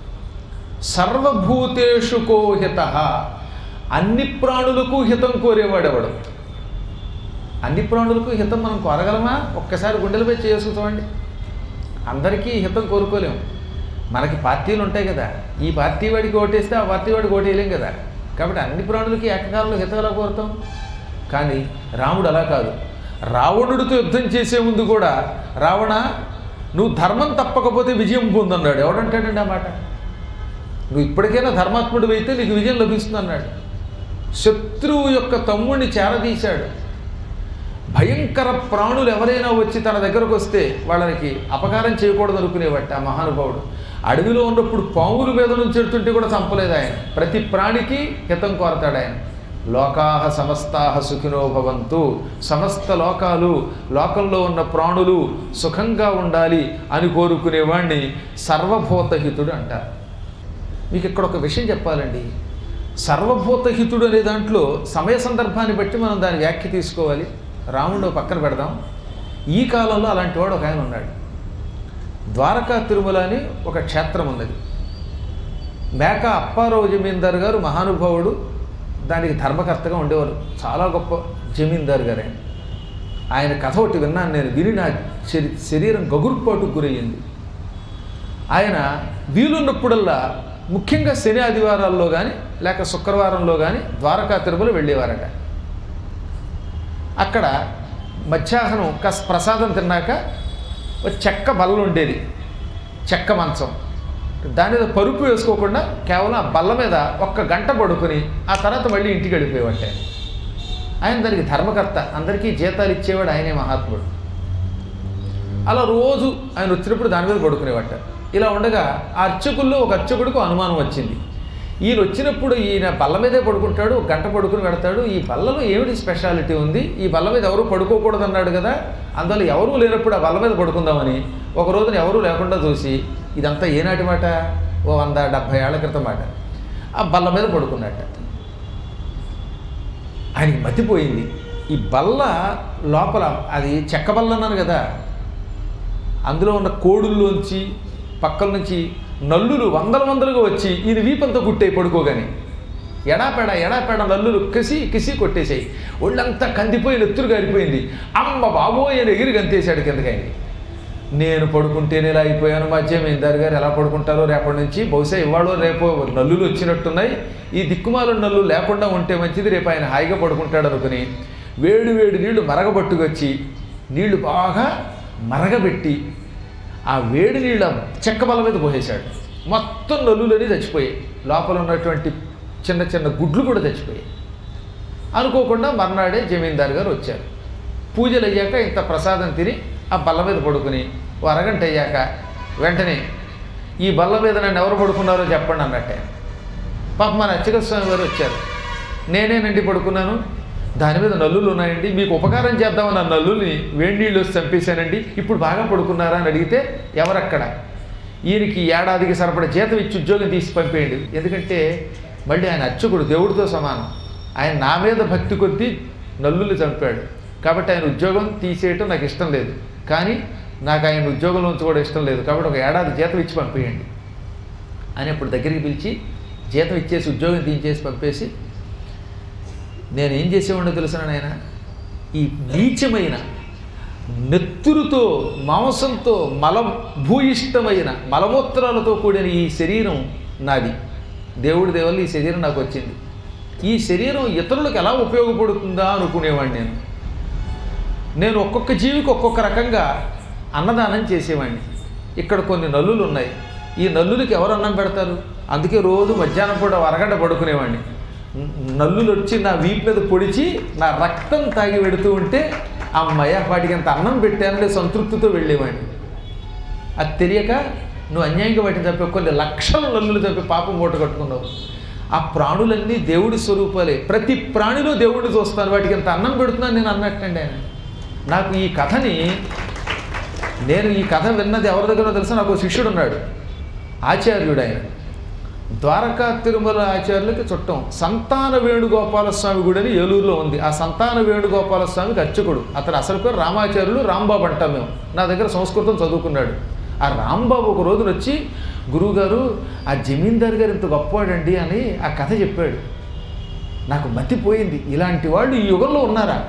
సర్వభూతేషు కోహిత అన్ని ప్రాణులకు హితం కోరేవాడెవడు అన్ని ప్రాణులకు హితం మనం కోరగలమా ఒక్కసారి గుండెలపై చేసుకుంటామండి అందరికీ హితం కోరుకోలేము మనకి పార్టీలు ఉంటాయి కదా ఈ పార్టీ వాడికి ఓటేస్తే ఆ పార్టీ వాడికి ఓటేయలేం కదా కాబట్టి అన్ని ప్రాణులకి ఏకకాలంలో హితం ఎలా కోరుతాం కానీ రాముడు అలా కాదు రావణుడితో యుద్ధం చేసే ముందు కూడా రావణ నువ్వు ధర్మం తప్పకపోతే విజయం పొందన్నాడు ఎవడంటాడండి ఆ మాట నువ్వు ఇప్పటికైనా ధర్మాత్ముడు అయితే నీకు విజయం లభిస్తుంది అన్నాడు శత్రువు యొక్క తమ్ముడిని చేరదీశాడు భయంకర ప్రాణులు ఎవరైనా వచ్చి తన దగ్గరకు వస్తే వాళ్ళకి అపకారం చేయకూడదు అనుకునేవాట ఆ మహానుభావుడు అడవిలో ఉన్నప్పుడు పాముల మీద నుంచి ఎడుతుంటే కూడా చంపలేదు ఆయన ప్రతి ప్రాణికి హితం కోరతాడు ఆయన లోకాహ సమస్తాహ సుఖినో భవంతు సమస్త లోకాలు లోకంలో ఉన్న ప్రాణులు సుఖంగా ఉండాలి అని కోరుకునేవాణ్ణి సర్వభూతహితుడు అంటారు మీకు ఇక్కడ ఒక విషయం చెప్పాలండి సర్వభూతహితుడు అనే దాంట్లో సమయ సందర్భాన్ని బట్టి మనం దాని వ్యాఖ్య తీసుకోవాలి రాముడు పక్కన పెడదాం ఈ కాలంలో అలాంటి వాడు ఒక ఆయన ఉన్నాడు ద్వారకా తిరుమల అని ఒక క్షేత్రం ఉన్నది మేక అప్పారావు జమీందార్ గారు మహానుభావుడు దానికి ధర్మకర్తగా ఉండేవారు చాలా గొప్ప జమీందార్ గారు ఆయన ఆయన కథ ఒకటి విన్నాను నేను విని నా శరీ శరీరం గగురుపాటుకు గురయ్యింది ఆయన వీలున్నప్పుడల్లా ముఖ్యంగా శని ఆదివారాల్లో కానీ లేక శుక్రవారంలో కానీ ద్వారకా తిరుమల వెళ్ళేవారట అక్కడ మధ్యాహ్నం కాస్త ప్రసాదం తిన్నాక ఒక చెక్క బల్ల ఉండేది చెక్క మంచం దాని మీద పరుపు వేసుకోకుండా కేవలం ఆ బల్ల మీద ఒక్క గంట పడుకొని ఆ తర్వాత మళ్ళీ ఇంటికి వెళ్ళిపోయేవాట ఆయన. ఆయన దానికి ధర్మకర్త అందరికీ జీతాలు ఇచ్చేవాడు ఆయనే మహాత్ముడు అలా రోజు ఆయన వచ్చినప్పుడు దాని మీద పడుకునేవాట ఇలా ఉండగా ఆ అర్చకుల్లో ఒక అర్చకుడికి అనుమానం వచ్చింది ఈయన వచ్చినప్పుడు ఈయన బల్ల మీదే పడుకుంటాడు ఒక గంట పడుకుని పెడతాడు ఈ బల్లలో ఏమిటి స్పెషాలిటీ ఉంది ఈ బల్ల మీద ఎవరు పడుకోకూడదు అన్నాడు కదా అందువల్ల ఎవరూ లేనప్పుడు ఆ బల్ల మీద పడుకుందామని ఒక రోజున ఎవరూ లేకుండా చూసి ఇదంతా ఏనాటి మాట ఓ వంద డెబ్భై ఏళ్ల క్రితం మాట ఆ బల్ల మీద పడుకున్నట్ట ఆయనకి మతిపోయింది ఈ బల్ల లోపల అది చెక్క బల్ల అన్నాను కదా అందులో ఉన్న కోడుల్లోంచి పక్కల నుంచి నల్లులు వందల వందలుగా వచ్చి ఈయన వీపంతా కుట్టాయి పడుకోగానే ఎడాపెడ ఎడాపెడ నల్లులు కసి కిసి కొట్టేశాయి ఒళ్ళంతా కందిపోయి నెత్తురు గారిపోయింది అమ్మ బాబోయ్ అని ఎగిరి గంతేశాడు కిందకాయని నేను పడుకుంటేనే ఇలా అయిపోయాను మా జమీందారు గారు ఎలా పడుకుంటారో రేపటి నుంచి బహుశా ఇవాళో రేపో నల్లులు వచ్చినట్టున్నాయి ఈ దిక్కుమాల నల్లు లేకుండా ఉంటే మంచిది రేపు ఆయన హాయిగా పడుకుంటాడు అనుకుని వేడి వేడి నీళ్లు మరగబట్టుకొచ్చి నీళ్లు బాగా మరగబెట్టి ఆ వేడి నీళ్ళ చెక్క బల మీద పోసేశాడు మొత్తం నల్లులని చచ్చిపోయాయి లోపల ఉన్నటువంటి చిన్న చిన్న గుడ్లు కూడా చచ్చిపోయాయి అనుకోకుండా మర్నాడే జమీందారు గారు వచ్చారు పూజలు అయ్యాక ఇంత ప్రసాదం తిని ఆ బల్ల మీద పడుకుని ఓ అరగంట అయ్యాక వెంటనే ఈ బల్ల మీద నన్ను ఎవరు పడుకున్నారో చెప్పండి అన్నట్టే పాప మన అచ్చక స్వామి గారు వచ్చారు నేనేనండి పడుకున్నాను దాని మీద నల్లులు ఉన్నాయండి మీకు ఉపకారం చేద్దామని ఆ నల్లుల్ని వేడి నీళ్ళు వచ్చి చంపేశానండి ఇప్పుడు బాగా పడుకున్నారా అని అడిగితే ఎవరక్కడ ఈయనకి ఏడాదికి సరిపడ జీతం ఇచ్చి ఉద్యోగం తీసి పంపేయండి ఎందుకంటే మళ్ళీ ఆయన అర్చకుడు దేవుడితో సమానం ఆయన నా మీద భక్తి కొద్దీ నల్లులు చంపాడు కాబట్టి ఆయన ఉద్యోగం తీసేయటం నాకు ఇష్టం లేదు కానీ నాకు ఆయన ఉద్యోగంలో ఉంచుకోవడం ఇష్టం లేదు కాబట్టి ఒక ఏడాది జీతం ఇచ్చి పంపేయండి అని అప్పుడు దగ్గరికి పిలిచి జీతం ఇచ్చేసి ఉద్యోగం తీయించేసి పంపేసి నేను ఏం చేసేవాడినో తెలుసిన నాయన ఈ నీచమైన నెత్తురుతో మాంసంతో మల భూయిష్టమైన మలమూత్రాలతో కూడిన ఈ శరీరం నాది దేవుడి దేవల్ల ఈ శరీరం నాకు వచ్చింది ఈ శరీరం ఇతరులకు ఎలా ఉపయోగపడుతుందా అనుకునేవాడిని నేను నేను ఒక్కొక్క జీవికి ఒక్కొక్క రకంగా అన్నదానం చేసేవాడిని ఇక్కడ కొన్ని నల్లులు ఉన్నాయి ఈ నల్లులకి ఎవరు అన్నం పెడతారు అందుకే రోజు మధ్యాహ్నం పూట ఓ అరగంట పడుకునేవాడిని న- నల్లులు వచ్చి నా వీపు మీద పొడిచి నా రక్తం తాగి పెడుతూ ఉంటే అమ్మయ్య వాటికి అంత అన్నం పెట్టానని సంతృప్తితో వెళ్ళేవాడిని అది తెలియక నువ్వు అన్యాయంగా వాటిని చంపే కొన్ని లక్షల నల్లులు చంపి పాపం మూట కట్టుకున్నావు ఆ ప్రాణులన్నీ దేవుడి స్వరూపాలే ప్రతి ప్రాణిలో దేవుడిని చూస్తాను వాటికి ఎంత అన్నం పెడుతున్నాను నేను అన్నట్టండి ఆయన నాకు ఈ కథని నేను ఈ కథ విన్నది ఎవరి దగ్గర తెలుసా నాకు ఒక శిష్యుడు ఉన్నాడు ఆచార్యుడు ఆయన ద్వారకా తిరుమల ఆచార్యులకి చుట్టం సంతాన వేణుగోపాల స్వామి గుడి అని ఏలూరులో ఉంది ఆ సంతాన వేణుగోపాల స్వామికి అర్చకుడు అతను అసలు పేరు రామాచార్యులు రాంబాబు అంటాం మేము నా దగ్గర సంస్కృతం చదువుకున్నాడు ఆ రాంబాబు ఒక రోజున వచ్చి గురువుగారు ఆ జమీందార్ గారు ఇంత గొప్పవాడండి అని ఆ కథ చెప్పాడు నాకు మతిపోయింది ఇలాంటి వాళ్ళు ఈ యుగంలో ఉన్నారా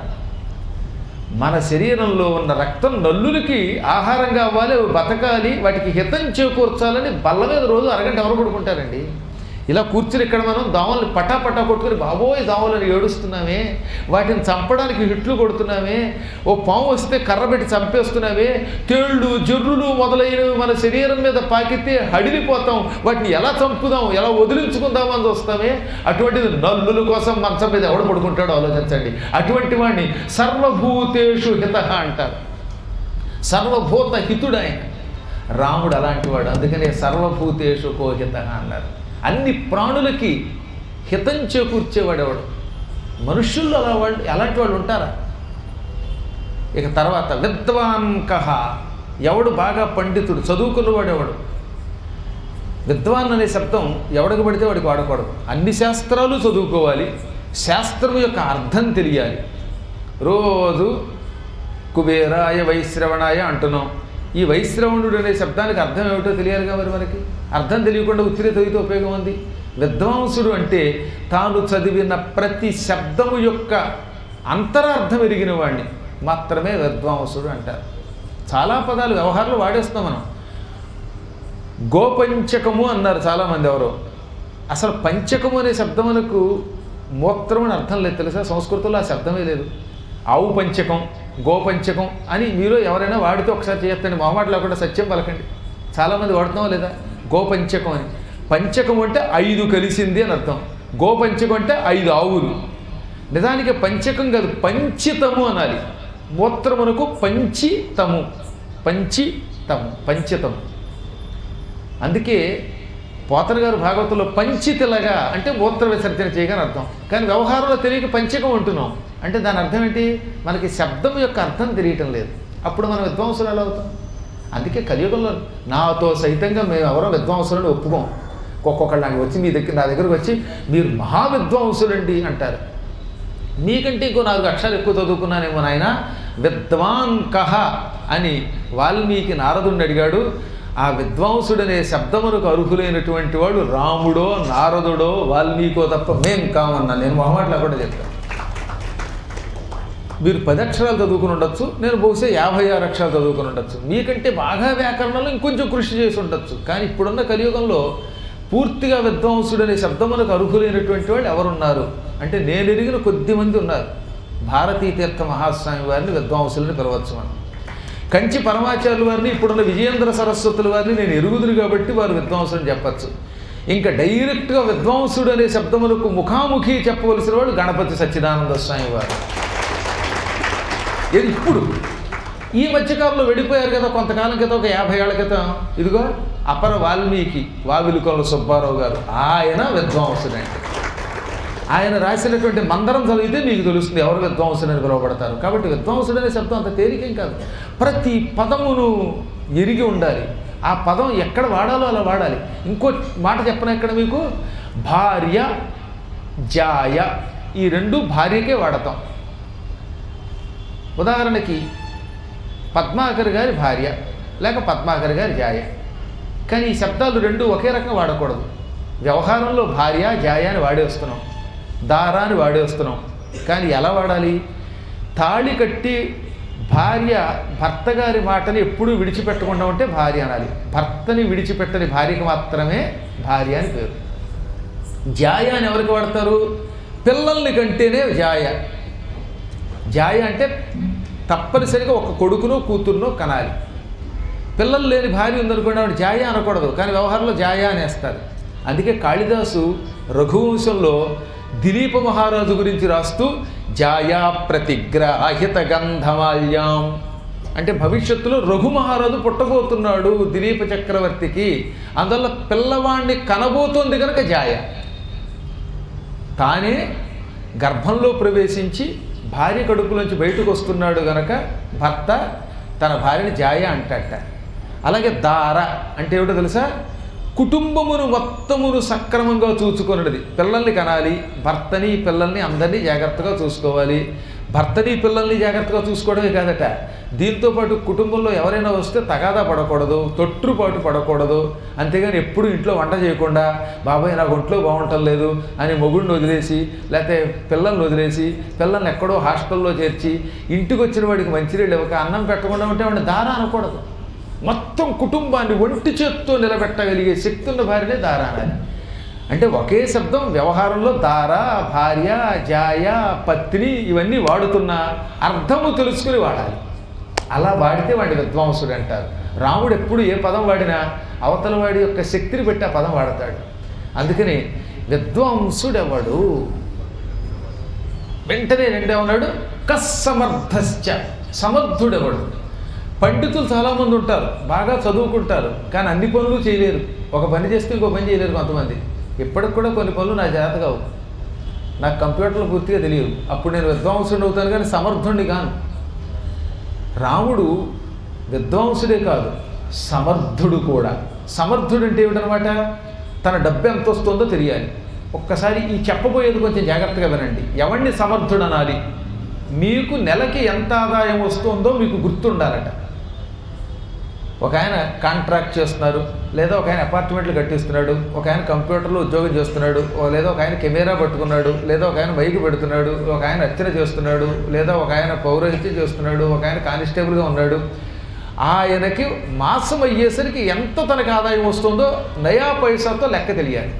మన శరీరంలో ఉన్న రక్తం నల్లులకి ఆహారంగా అవ్వాలి అవి బతకాలి వాటికి హితం చేకూర్చాలని బల్ల మీద రోజు అరగంట ఎవరు పడుకుంటారండి ఇలా కూర్చుని ఇక్కడ మనం దోమల్ని పటా పటా కొట్టుకుని బాబోయ్ దోమలని ఏడుస్తున్నామే వాటిని చంపడానికి హిట్లు కొడుతున్నామే ఓ పాము వస్తే కర్ర పెట్టి చంపేస్తున్నామే తేళ్ళు జర్రులు మొదలైనవి మన శరీరం మీద పాకితే హడిలిపోతాం వాటిని ఎలా చంపుదాం ఎలా వదిలించుకుందాం అని చూస్తామే అటువంటిది నల్లుల కోసం మంచం మీద ఎవడు పడుకుంటాడో ఆలోచించండి అటువంటి వాడిని సర్వభూతేషు హిత అంటారు సర్వభూత హితుడు ఆయన రాముడు అలాంటి వాడు అందుకనే సర్వభూతేషు కోహిత అన్నారు అన్ని ప్రాణులకి హితం చేకూర్చేవాడు ఎవడు మనుష్యుల్లో అలా వాళ్ళు అలాంటి వాళ్ళు ఉంటారా ఇక తర్వాత విద్వాన్ కహ ఎవడు బాగా పండితుడు చదువుకున్నవాడు ఎవడు విద్వాన్ అనే శబ్దం ఎవడికి పడితే వాడికి వాడకూడదు అన్ని శాస్త్రాలు చదువుకోవాలి శాస్త్రం యొక్క అర్థం తెలియాలి రోజు కుబేరాయ వైశ్రవణాయ అంటున్నాం ఈ వైశ్రవణుడు అనే శబ్దానికి అర్థం ఏమిటో తెలియాలిగా మరి మనకి అర్థం తెలియకుండా ఉత్తిరి చదివితే ఉపయోగం ఉంది విద్వాంసుడు అంటే తాను చదివిన ప్రతి శబ్దము యొక్క అంతరార్థం ఎరిగిన వాడిని మాత్రమే విద్వాంసుడు అంటారు చాలా పదాలు వ్యవహారంలో వాడేస్తాం మనం గోపంచకము అన్నారు చాలామంది ఎవరో అసలు పంచకము అనే శబ్దములకు మూత్రం అని అర్థం లేదు తెలుసా సంస్కృతంలో ఆ శబ్దమే లేదు ఆవు పంచకం గోపంచకం అని మీరు ఎవరైనా వాడితే ఒకసారి చేయొద్దండి మొహమాట లేకుండా సత్యం పలకండి చాలామంది వాడుతున్నావా లేదా గోపంచకం అని పంచకం అంటే ఐదు కలిసింది అని అర్థం గోపంచకం అంటే ఐదు ఆవులు నిజానికి పంచకం కాదు పంచితము అనాలి మూత్రమునకు పంచితము పంచితము పంచితము అందుకే పోతన గారు భాగవతంలో పంచితిలగా అంటే మూత్ర విసర్జన చేయగానే అర్థం కానీ వ్యవహారంలో తెలియక పంచకం ఉంటున్నాం అంటే దాని అర్థం ఏంటి మనకి శబ్దం యొక్క అర్థం తెలియటం లేదు అప్పుడు మనం విద్వాంసులు ఎలా అవుతాం అందుకే కలియుగంలో నాతో సైతంగా మేము ఎవరో విద్వాంసులను ఒప్పుకోం ఒక్కొక్కళ్ళు నాకు వచ్చి మీ దగ్గర నా దగ్గరకు వచ్చి మీరు మహా విద్వాంసులండి అంటారు మీకంటే ఇంకో నాలుగు అక్షరాలు ఎక్కువ చదువుకున్నానేమో నాయన విద్వాన్ కహ అని వాల్మీకి నారదుడిని అడిగాడు ఆ విద్వాంసుడనే శబ్దమునకు అర్హులైనటువంటి వాడు రాముడో నారదుడో వాల్మీకో తప్ప మేం కామన్నా నేను మొహమాట లేకుండా చెప్తాను మీరు పది అక్షరాలు చదువుకుని ఉండొచ్చు నేను బహుశా యాభై ఆరు అక్షరాలు చదువుకుని ఉండొచ్చు మీకంటే బాగా వ్యాకరణంలో ఇంకొంచెం కృషి చేసి ఉండొచ్చు కానీ ఇప్పుడున్న కలియుగంలో పూర్తిగా విద్వాంసుడనే శబ్దములకు అర్హులైనటువంటి వాళ్ళు ఎవరున్నారు అంటే నేను ఎరిగిన కొద్ది మంది ఉన్నారు భారతీ తీర్థ మహాస్వామి వారిని విద్వాంసులని పిలవచ్చు మనం కంచి పరమాచార్యుల వారిని ఇప్పుడున్న విజయేంద్ర సరస్వతుల వారిని నేను ఎరుగుదురు కాబట్టి వారు విద్వాంసులని చెప్పచ్చు ఇంకా డైరెక్ట్గా విద్వాంసుడు అనే శబ్దములకు ముఖాముఖి చెప్పవలసిన వాడు గణపతి సచ్చిదానంద స్వామి వారు ఇది ఇప్పుడు ఈ మధ్యకాలంలో వెళ్ళిపోయారు కదా కొంతకాలం క్రితం ఒక యాభై ఏళ్ల క్రితం ఇదిగో అపర వాల్మీకి వావిలుకొల సుబ్బారావు గారు ఆయన విద్వాంసుడండి ఆయన రాసినటువంటి మందరం చదివితే మీకు తెలుస్తుంది ఎవరు విద్వాంసుడని పిలువబడతారు కాబట్టి విద్వాంసుడు అనే శబ్దం అంత తేలికేం కాదు ప్రతి పదమును ఎరిగి ఉండాలి ఆ పదం ఎక్కడ వాడాలో అలా వాడాలి ఇంకో మాట చెప్పను ఎక్కడ మీకు భార్య జాయ ఈ రెండు భార్యకే వాడతాం ఉదాహరణకి పద్మాకర్ గారి భార్య లేక పద్మాకర్ గారి జాయ కానీ ఈ శబ్దాలు రెండు ఒకే రకంగా వాడకూడదు వ్యవహారంలో భార్య జాయ అని వాడేస్తున్నాం దారా అని వాడేస్తున్నాం కానీ ఎలా వాడాలి తాళి కట్టి భార్య భర్త గారి మాటని ఎప్పుడూ విడిచిపెట్టకుండా ఉంటే భార్య అనాలి భర్తని విడిచిపెట్టని భార్యకి మాత్రమే భార్య అని పేరు జాయ అని ఎవరికి వాడతారు పిల్లల్ని కంటేనే జాయ జాయ అంటే తప్పనిసరిగా ఒక కొడుకునో కూతురునో కనాలి పిల్లలు లేని భార్య ఉందనుకోండి ఆవిడ జాయ అనకూడదు కానీ వ్యవహారంలో జాయ అనేస్తారు అందుకే కాళిదాసు రఘువంశంలో దిలీప మహారాజు గురించి రాస్తూ జాయా ప్రతిగ్రాహిత గంధమాల్యాం అంటే భవిష్యత్తులో రఘు మహారాజు పుట్టబోతున్నాడు దిలీప చక్రవర్తికి అందువల్ల పిల్లవాడిని కనబోతోంది కనుక జాయ తానే గర్భంలో ప్రవేశించి భార్య కడుపులోంచి బయటకు వస్తున్నాడు గనక భర్త తన భార్యని జాయ అంటట అలాగే దార అంటే ఏమిటో తెలుసా కుటుంబమును మొత్తమును సక్రమంగా చూసుకున్నది పిల్లల్ని కనాలి భర్తని పిల్లల్ని అందరినీ జాగ్రత్తగా చూసుకోవాలి భర్తని పిల్లల్ని జాగ్రత్తగా చూసుకోవడమే కాదట దీంతో పాటు కుటుంబంలో ఎవరైనా వస్తే తగాదా పడకూడదు తొట్టుపాటు పడకూడదు అంతేగాని ఎప్పుడు ఇంట్లో వంట చేయకుండా బాబాయ్ నాకు ఒంట్లో బాగుంటం లేదు అని మొగుడిని వదిలేసి లేకపోతే పిల్లల్ని వదిలేసి పిల్లల్ని ఎక్కడో హాస్టల్లో చేర్చి ఇంటికి వచ్చిన వాడికి మంచినీళ్ళు ఇవ్వక అన్నం పెట్టకుండా ఉంటే వాడిని దారా అనకూడదు మొత్తం కుటుంబాన్ని ఒంటి చేత్తో నిలబెట్టగలిగే శక్తి ఉన్న భార్యనే దారా అనాలి అంటే ఒకే శబ్దం వ్యవహారంలో దార భార్య జాయ పత్ని ఇవన్నీ వాడుతున్నా అర్థము తెలుసుకుని వాడాలి అలా వాడితే వాడి విద్వాంసుడు అంటారు రాముడు ఎప్పుడు ఏ పదం వాడినా అవతల వాడి యొక్క శక్తిని బట్టి ఆ పదం వాడతాడు అందుకని విద్వాంసుడెవడు వెంటనే రెండేమన్నాడు కస్సమర్థశ్చ సమర్థుడెవడు పండితులు చాలామంది ఉంటారు బాగా చదువుకుంటారు కానీ అన్ని పనులు చేయలేరు ఒక పని చేస్తే ఇంకో పని చేయలేరు కొంతమంది ఇప్పటికి కూడా కొన్ని పనులు నా చేత కావు నాకు కంప్యూటర్లు పూర్తిగా తెలియదు అప్పుడు నేను విద్వాంసుడు అవుతాను కానీ సమర్థుడిని కాను రాముడు విద్వాంసుడే కాదు సమర్థుడు కూడా సమర్థుడు అంటే ఏమిటనమాట తన డబ్బు ఎంత వస్తుందో తెలియాలి ఒక్కసారి ఈ చెప్పబోయేది కొంచెం జాగ్రత్తగా వినండి ఎవరిని సమర్థుడు అనాలి మీకు నెలకి ఎంత ఆదాయం వస్తుందో మీకు గుర్తుండాలట ఒక ఆయన కాంట్రాక్ట్ చేస్తున్నారు లేదా ఒక ఆయన అపార్ట్మెంట్లు కట్టిస్తున్నాడు ఒక ఆయన కంప్యూటర్లో ఉద్యోగం చేస్తున్నాడు ఓ లేదా ఒక ఆయన కెమెరా పట్టుకున్నాడు లేదా ఒక ఆయన మైక్ పెడుతున్నాడు ఒక ఆయన అర్చన చేస్తున్నాడు లేదా ఒక ఆయన పౌరహిత్యం చేస్తున్నాడు ఒక ఆయన కానిస్టేబుల్గా ఉన్నాడు ఆయనకి మాసం అయ్యేసరికి ఎంత తనకి ఆదాయం వస్తుందో నయా పైసాతో లెక్క తెలియాలి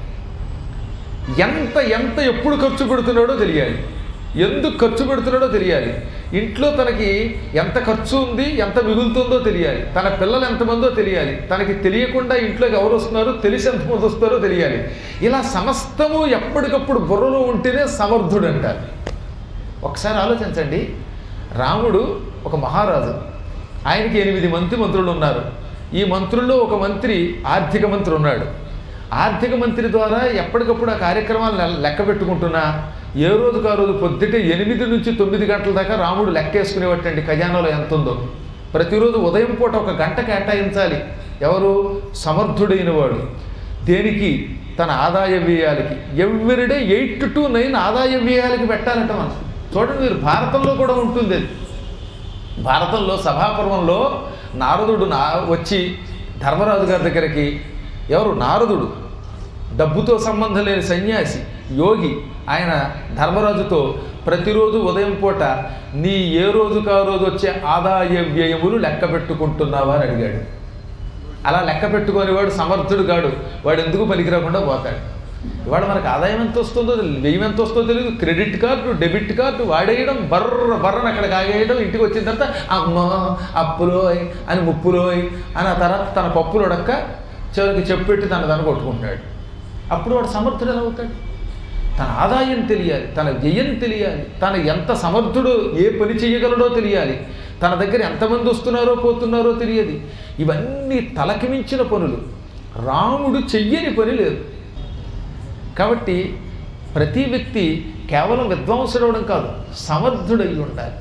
ఎంత ఎంత ఎప్పుడు ఖర్చు పెడుతున్నాడో తెలియాలి ఎందుకు ఖర్చు పెడుతున్నాడో తెలియాలి ఇంట్లో తనకి ఎంత ఖర్చు ఉంది ఎంత మిగులుతుందో తెలియాలి తన పిల్లలు ఎంతమందో తెలియాలి తనకి తెలియకుండా ఇంట్లోకి ఎవరు వస్తున్నారో తెలిసి ఎంతమంది వస్తారో తెలియాలి ఇలా సమస్తము ఎప్పటికప్పుడు బుర్రలో ఉంటేనే సమర్థుడు అంటారు ఒకసారి ఆలోచించండి రాముడు ఒక మహారాజు ఆయనకి ఎనిమిది మంత్రి మంత్రులు ఉన్నారు ఈ మంత్రుల్లో ఒక మంత్రి ఆర్థిక మంత్రి ఉన్నాడు ఆర్థిక మంత్రి ద్వారా ఎప్పటికప్పుడు ఆ కార్యక్రమాలు లెక్క పెట్టుకుంటున్నా ఏ రోజుకు ఆ రోజు పొద్దుటే ఎనిమిది నుంచి తొమ్మిది గంటల దాకా రాముడు లెక్కేసుకునేవట్టండి ఖజానాలో ఎంత ఉందో ప్రతిరోజు ఉదయం పూట ఒక గంట కేటాయించాలి ఎవరు సమర్థుడైన వాడు దేనికి తన ఆదాయ వ్యయాలకి ఎవ్రీడే ఎయిట్ టు నైన్ ఆదాయ వ్యయాలకి పెట్టాలంట మనం చూడండి మీరు భారతంలో కూడా ఉంటుంది అది భారతంలో సభాపర్వంలో నారదుడు నా వచ్చి ధర్మరాజు గారి దగ్గరికి ఎవరు నారదుడు డబ్బుతో సంబంధం లేని సన్యాసి యోగి ఆయన ధర్మరాజుతో ప్రతిరోజు ఉదయం పూట నీ ఏ రోజుకు ఆ రోజు వచ్చే ఆదాయ వ్యయములు లెక్క పెట్టుకుంటున్నావా అని అడిగాడు అలా లెక్క పెట్టుకొని వాడు సమర్థుడు కాడు వాడు ఎందుకు పనికిరాకుండా పోతాడు ఇవాళ మనకు ఆదాయం ఎంత వస్తుందో తెలియదు వ్యయం ఎంత వస్తుందో తెలియదు క్రెడిట్ కార్డు డెబిట్ కార్డు వాడేయడం బర్ర బర్రని అక్కడ కాగేయడం ఇంటికి వచ్చిన తర్వాత అమ్మ అప్పులోయ్ అని ముప్పులోయ్ అని ఆ తర్వాత తన పప్పులు ఉడక్క చివరికి చెప్పెట్టి తన తన కొట్టుకుంటున్నాడు అప్పుడు వాడు సమర్థుడు ఎలా అవుతాడు తన ఆదాయం తెలియాలి తన వ్యయం తెలియాలి తన ఎంత సమర్థుడో ఏ పని చేయగలడో తెలియాలి తన దగ్గర ఎంతమంది వస్తున్నారో పోతున్నారో తెలియదు ఇవన్నీ తలకి మించిన పనులు రాముడు చెయ్యని పని లేదు కాబట్టి ప్రతి వ్యక్తి కేవలం విద్వాంసుడవడం కాదు సమర్థుడై ఉండాలి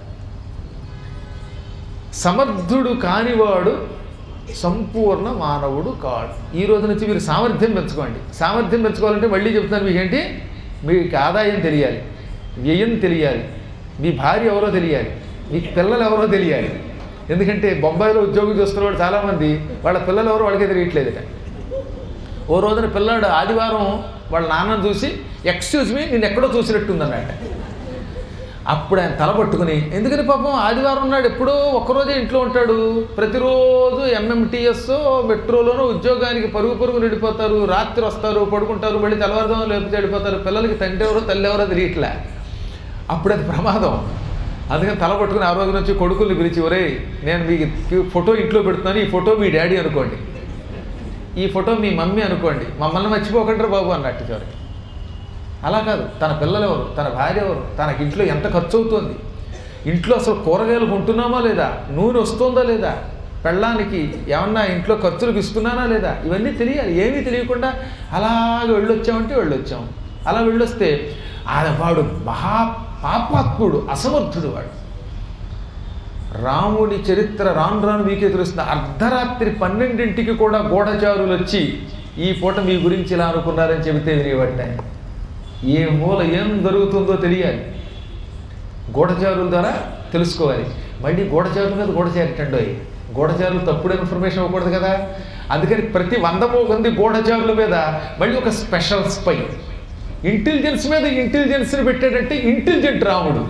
సమర్థుడు కానివాడు సంపూర్ణ మానవుడు కాడు ఈ రోజు నుంచి మీరు సామర్థ్యం పెంచుకోండి సామర్థ్యం పెంచుకోవాలంటే మళ్ళీ చెప్తున్నాను మీకేంటి మీకు ఆదాయం తెలియాలి వ్యయం తెలియాలి మీ భార్య ఎవరో తెలియాలి మీ పిల్లలు ఎవరో తెలియాలి ఎందుకంటే బొంబాయిలో ఉద్యోగం చేస్తున్నవాడు చాలామంది వాళ్ళ పిల్లలు ఎవరో వాళ్ళకే తెలియట్లేదట ఓ రోజున పిల్లాడు ఆదివారం వాళ్ళ నాన్నను చూసి ఎక్స్క్యూజ్ మీ నేను ఎక్కడో చూసినట్టుందన్నట అప్పుడు ఆయన తల పట్టుకుని ఎందుకని పాపం ఆదివారం నాడు ఎప్పుడో ఒక్కరోజే ఇంట్లో ఉంటాడు ప్రతిరోజు ఎంఎంటీఎస్ మెట్రోలోనూ ఉద్యోగానికి పరుగు పరుగు నిడిపోతారు రాత్రి వస్తారు పడుకుంటారు మళ్ళీ తెల్లవారుదాం లేకపోతే వెళ్ళిపోతారు పిల్లలకి తండ్రి ఎవరో తల్లి ఎవరో తెలియట్లే అప్పుడు అది ప్రమాదం అందుకని తల పట్టుకుని ఆ రోజు నుంచి కొడుకుల్ని పిలిచి ఒరే నేను మీకు ఫోటో ఇంట్లో పెడుతున్నాను ఈ ఫోటో మీ డాడీ అనుకోండి ఈ ఫోటో మీ మమ్మీ అనుకోండి మమ్మల్ని మర్చిపోకండి బాబు అన్నట్టు చివరికి అలా కాదు తన పిల్లలు ఎవరు తన భార్య ఎవరు తనకి ఇంట్లో ఎంత ఖర్చు అవుతుంది ఇంట్లో అసలు కూరగాయలు కొంటున్నామా లేదా నూనె వస్తుందా లేదా పెళ్ళానికి ఏమన్నా ఇంట్లో ఖర్చులకు ఇస్తున్నానా లేదా ఇవన్నీ తెలియాలి ఏమీ తెలియకుండా అలాగ వెళ్ళొచ్చామంటే వెళ్ళొచ్చాం అలా వెళ్ళొస్తే ఆయన వాడు మహా పాపాత్ముడు అసమర్థుడు వాడు రాముడి చరిత్ర రాను రాను మీకే తెలుస్తుంది అర్ధరాత్రి పన్నెండింటికి కూడా గూఢచారులు వచ్చి ఈ పూట మీ గురించి ఇలా అనుకున్నారని చెబితే వినియబట్టాయి ఏ మూల ఏం జరుగుతుందో తెలియాలి గూఢచారుల ద్వారా తెలుసుకోవాలి మళ్ళీ గూఢచారుల మీద గూఢచారిటండో గూఢచారులు తప్పుడు ఇన్ఫర్మేషన్ ఇవ్వకూడదు కదా అందుకని ప్రతి వంద మంది గూఢచారుల మీద మళ్ళీ ఒక స్పెషల్ స్పై ఇంటెలిజెన్స్ మీద ఇంటెలిజెన్స్ని పెట్టాడంటే ఇంటెలిజెంట్ రాముడు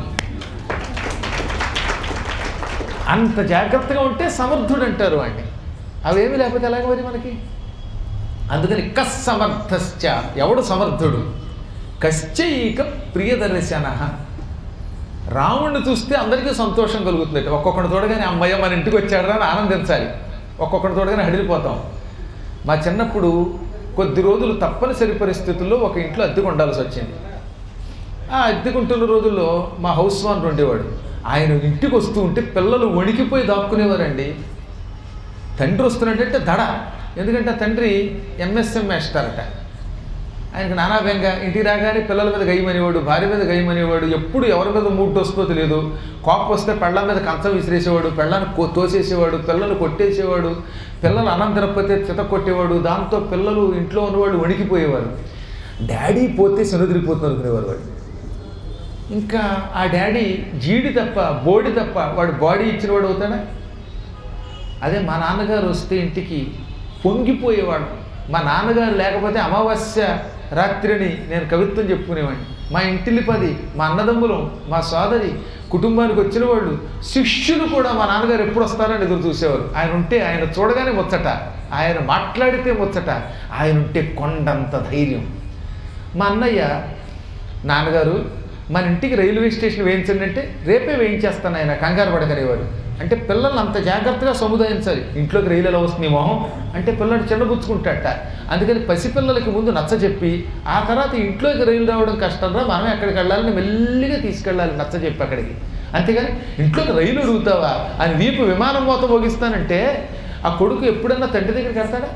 అంత జాగ్రత్తగా ఉంటే సమర్థుడు అంటారు వాడిని అవేమి లేకపోతే ఎలాగ మరి మనకి అందుకని కస్సమర్థశ్చ ఎవడు సమర్థుడు కశ్చైక ప్రియదర్శన రాముడిని చూస్తే అందరికీ సంతోషం కలుగుతుంది ఒక్కొక్కటి చూడగానే అమ్మయ్య మన ఇంటికి వచ్చాడరా అని ఆనందించాలి ఒక్కొక్కటి చూడగానే హడిలిపోతాం మా చిన్నప్పుడు కొద్ది రోజులు తప్పనిసరి పరిస్థితుల్లో ఒక ఇంట్లో అద్దెకు ఉండాల్సి వచ్చింది ఆ అద్దెకుంటున్న రోజుల్లో మా హౌస్ వాన్ ఉండేవాడు ఆయన ఇంటికి వస్తూ ఉంటే పిల్లలు వణికిపోయి దాక్కునేవారండి తండ్రి వస్తున్నట్టంటే దడ ఎందుకంటే ఆ తండ్రి ఎంఎస్ఎం మాస్టరట ఆయనకు నానా బెంగ ఇంటికి రాగానే పిల్లల మీద గయ్యమనేవాడు భార్య మీద గయ్యమనేవాడు ఎప్పుడు ఎవరి మీద మూడు వస్తుందో తెలియదు కోపం వస్తే పెళ్ళ మీద కంచం విసిరేసేవాడు పెళ్ళాన్ని కో- తోసేసేవాడు పిల్లలు కొట్టేసేవాడు పిల్లలు అన్నం తినకపోతే చిత కొట్టేవాడు దాంతో పిల్లలు ఇంట్లో ఉన్నవాళ్ళు వణికిపోయేవారు డాడీ పోతే శనుదిరిపోతున్నారు అనుకునేవారు వాడు ఇంకా ఆ డాడీ జీడి తప్ప బోడి తప్ప వాడు బాడీ ఇచ్చిన వాడు అవుతాడా అదే మా నాన్నగారు వస్తే ఇంటికి పొంగిపోయేవాడు మా నాన్నగారు లేకపోతే అమావాస్య రాత్రిని నేను కవిత్వం చెప్పుకునేవాడిని మా ఇంటిల్లిపది మా అన్నదమ్ములం మా సోదరి కుటుంబానికి వచ్చిన వాళ్ళు శిష్యులు కూడా మా నాన్నగారు ఎప్పుడు వస్తారని ఎదురు చూసేవారు ఆయన ఉంటే ఆయన చూడగానే ముచ్చట ఆయన మాట్లాడితే ముచ్చట ఆయన ఉంటే కొండంత ధైర్యం మా అన్నయ్య నాన్నగారు మన ఇంటికి రైల్వే స్టేషన్ వేయించండి అంటే రేపే వేయించేస్తాను ఆయన కంగారు పడగరేవారు అంటే పిల్లల్ని అంత జాగ్రత్తగా సముదాయించాలి ఇంట్లోకి రైలు ఎలా వస్తుంది ఈ మొహం అంటే పిల్లడు చిన్నబుచ్చుకుంటాట అందుకని పసిపిల్లలకి ముందు నచ్చ చెప్పి ఆ తర్వాత ఇంట్లోకి రైలు రావడం కష్టంరా మనం ఎక్కడికి వెళ్ళాలని మెల్లిగా తీసుకెళ్ళాలి నచ్చ చెప్పి అక్కడికి అంతేగాని ఇంట్లోకి రైలు అడుగుతావా అని వీపు విమానం మోత మోగిస్తానంటే ఆ కొడుకు ఎప్పుడన్నా తండ్రి దగ్గరికి వెళ్తాడా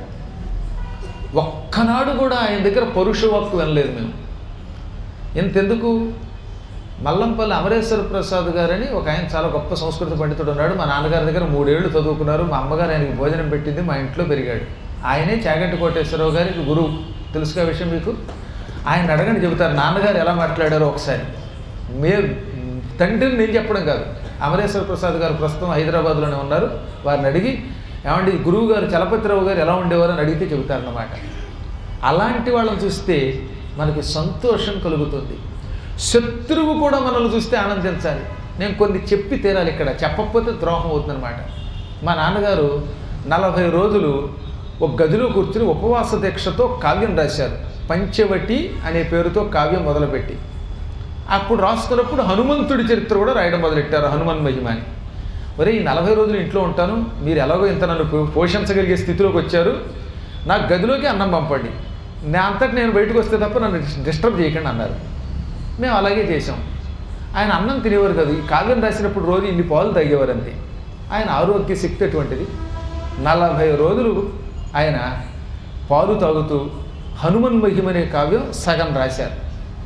ఒక్కనాడు కూడా ఆయన దగ్గర పరుష వాక్కు వినలేదు మేము ఎంతెందుకు మల్లంపల్లి అమరేశ్వర ప్రసాద్ గారని ఒక ఆయన చాలా గొప్ప సంస్కృత పండితుడు ఉన్నాడు మా నాన్నగారి దగ్గర మూడేళ్లు చదువుకున్నారు మా అమ్మగారు ఆయనకి భోజనం పెట్టింది మా ఇంట్లో పెరిగాడు ఆయనే చాగంటి కోటేశ్వరరావు గారికి గురువు తెలుసుగా విషయం మీకు ఆయన అడగని చెబుతారు నాన్నగారు ఎలా మాట్లాడారో ఒకసారి మీరు తండ్రిని నేను చెప్పడం కాదు అమరేశ్వర ప్రసాద్ గారు ప్రస్తుతం హైదరాబాద్లోనే ఉన్నారు వారిని అడిగి ఏమండి గురువు గారు చలపతిరావు గారు ఎలా ఉండేవారు అని అడిగితే చెబుతారన్నమాట అలాంటి వాళ్ళని చూస్తే మనకి సంతోషం కలుగుతుంది శత్రువు కూడా మనల్ని చూస్తే ఆనందించాలి నేను కొన్ని చెప్పి తీరాలి ఇక్కడ చెప్పకపోతే ద్రోహం అవుతుందన్నమాట మా నాన్నగారు నలభై రోజులు ఒక గదిలో కూర్చుని ఉపవాస దీక్షతో కావ్యం రాశారు పంచవటి అనే పేరుతో కావ్యం మొదలుపెట్టి అప్పుడు రాస్తున్నప్పుడు హనుమంతుడి చరిత్ర కూడా రాయడం మొదలెట్టారు హనుమన్ మహిమ అని ఒరే ఈ నలభై రోజులు ఇంట్లో ఉంటాను మీరు ఎలాగో ఇంత నన్ను పో- పోషించగలిగే స్థితిలోకి వచ్చారు నాకు గదిలోకి అన్నం పంపండి నా అంతటి నేను బయటకు వస్తే తప్ప నన్ను డిస్- డిస్టర్బ్ చేయకండి అన్నారు మేము అలాగే చేసాం ఆయన అన్నం తినేవారు కాదు ఈ కావ్యం రాసినప్పుడు రోజు ఇన్ని పాలు తాగేవారు అంతే ఆయన ఆరోగ్య శక్తి అటువంటిది నలభై రోజులు ఆయన పాలు తాగుతూ హనుమన్ మహిమ అనే కావ్యం సగం రాశారు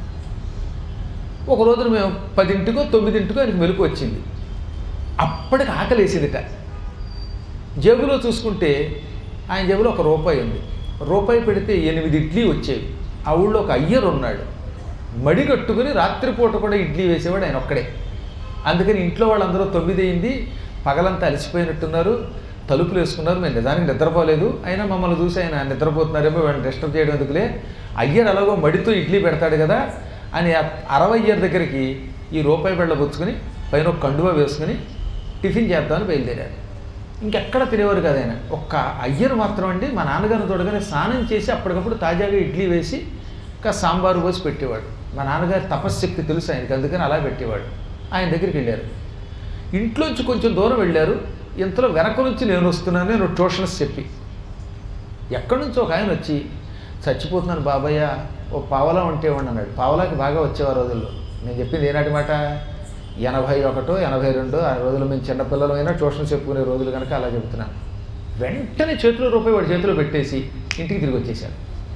ఒక రోజున మేము పదింటికో తొమ్మిదింటికో ఆయనకు మెలకు వచ్చింది అప్పటికి ఆకలి వేసిందిట జేబులో చూసుకుంటే ఆయన జేబులో ఒక రూపాయి ఉంది రూపాయి పెడితే ఎనిమిది ఇడ్లీ వచ్చేవి ఆ ఊళ్ళో ఒక అయ్యర్ ఉన్నాడు మడి కట్టుకుని రాత్రిపూట కూడా ఇడ్లీ వేసేవాడు ఆయన ఒక్కడే అందుకని ఇంట్లో వాళ్ళందరూ తొమ్మిది అయింది పగలంతా అలసిపోయినట్టున్నారు తలుపులు వేసుకున్నారు మేము నిజానికి నిద్రపోలేదు అయినా మమ్మల్ని చూసి ఆయన నిద్రపోతున్నారేమో వీళ్ళని డిస్టర్బ్ చేయడం ఎందుకులే అయ్యర్ అలాగో మడితో ఇడ్లీ పెడతాడు కదా అని ఆ అరవై అయ్యర్ దగ్గరికి ఈ రూపాయి బిళ్ళ పుచ్చుకొని పైన ఒక కండువా వేసుకుని టిఫిన్ చేద్దామని బయలుదేరారు ఇంకెక్కడ తినేవారు కదా ఆయన ఒక్క అయ్యరు మాత్రం అండి మా నాన్నగారిని తోడగానే స్నానం చేసి అప్పటికప్పుడు తాజాగా ఇడ్లీ వేసి ఇంకా సాంబారు పోసి పెట్టేవాడు మా నాన్నగారి తపశ్శక్తి తెలుసు ఆయనకి అందుకని అలా పెట్టేవాడు ఆయన దగ్గరికి వెళ్ళారు ఇంట్లోంచి కొంచెం దూరం వెళ్ళారు ఇంతలో వెనక నుంచి నేను వస్తున్నాను నేను ట్యూషన్స్ చెప్పి ఎక్కడి నుంచో ఒక ఆయన వచ్చి చచ్చిపోతున్నాను బాబయ్య ఓ పావలా ఉంటే ఇవ్వండి అన్నాడు పావలాకి బాగా వచ్చేవారు రోజుల్లో నేను చెప్పింది ఏనాటి మాట ఎనభై ఒకటో ఎనభై రెండో ఆ రోజులు మేము చిన్నపిల్లలమైనా ట్యూషన్ చెప్పుకునే రోజులు కనుక అలా చెబుతున్నాను వెంటనే చేతిలో రూపాయి వాడి చేతిలో పెట్టేసి ఇంటికి తిరిగి వచ్చేసాను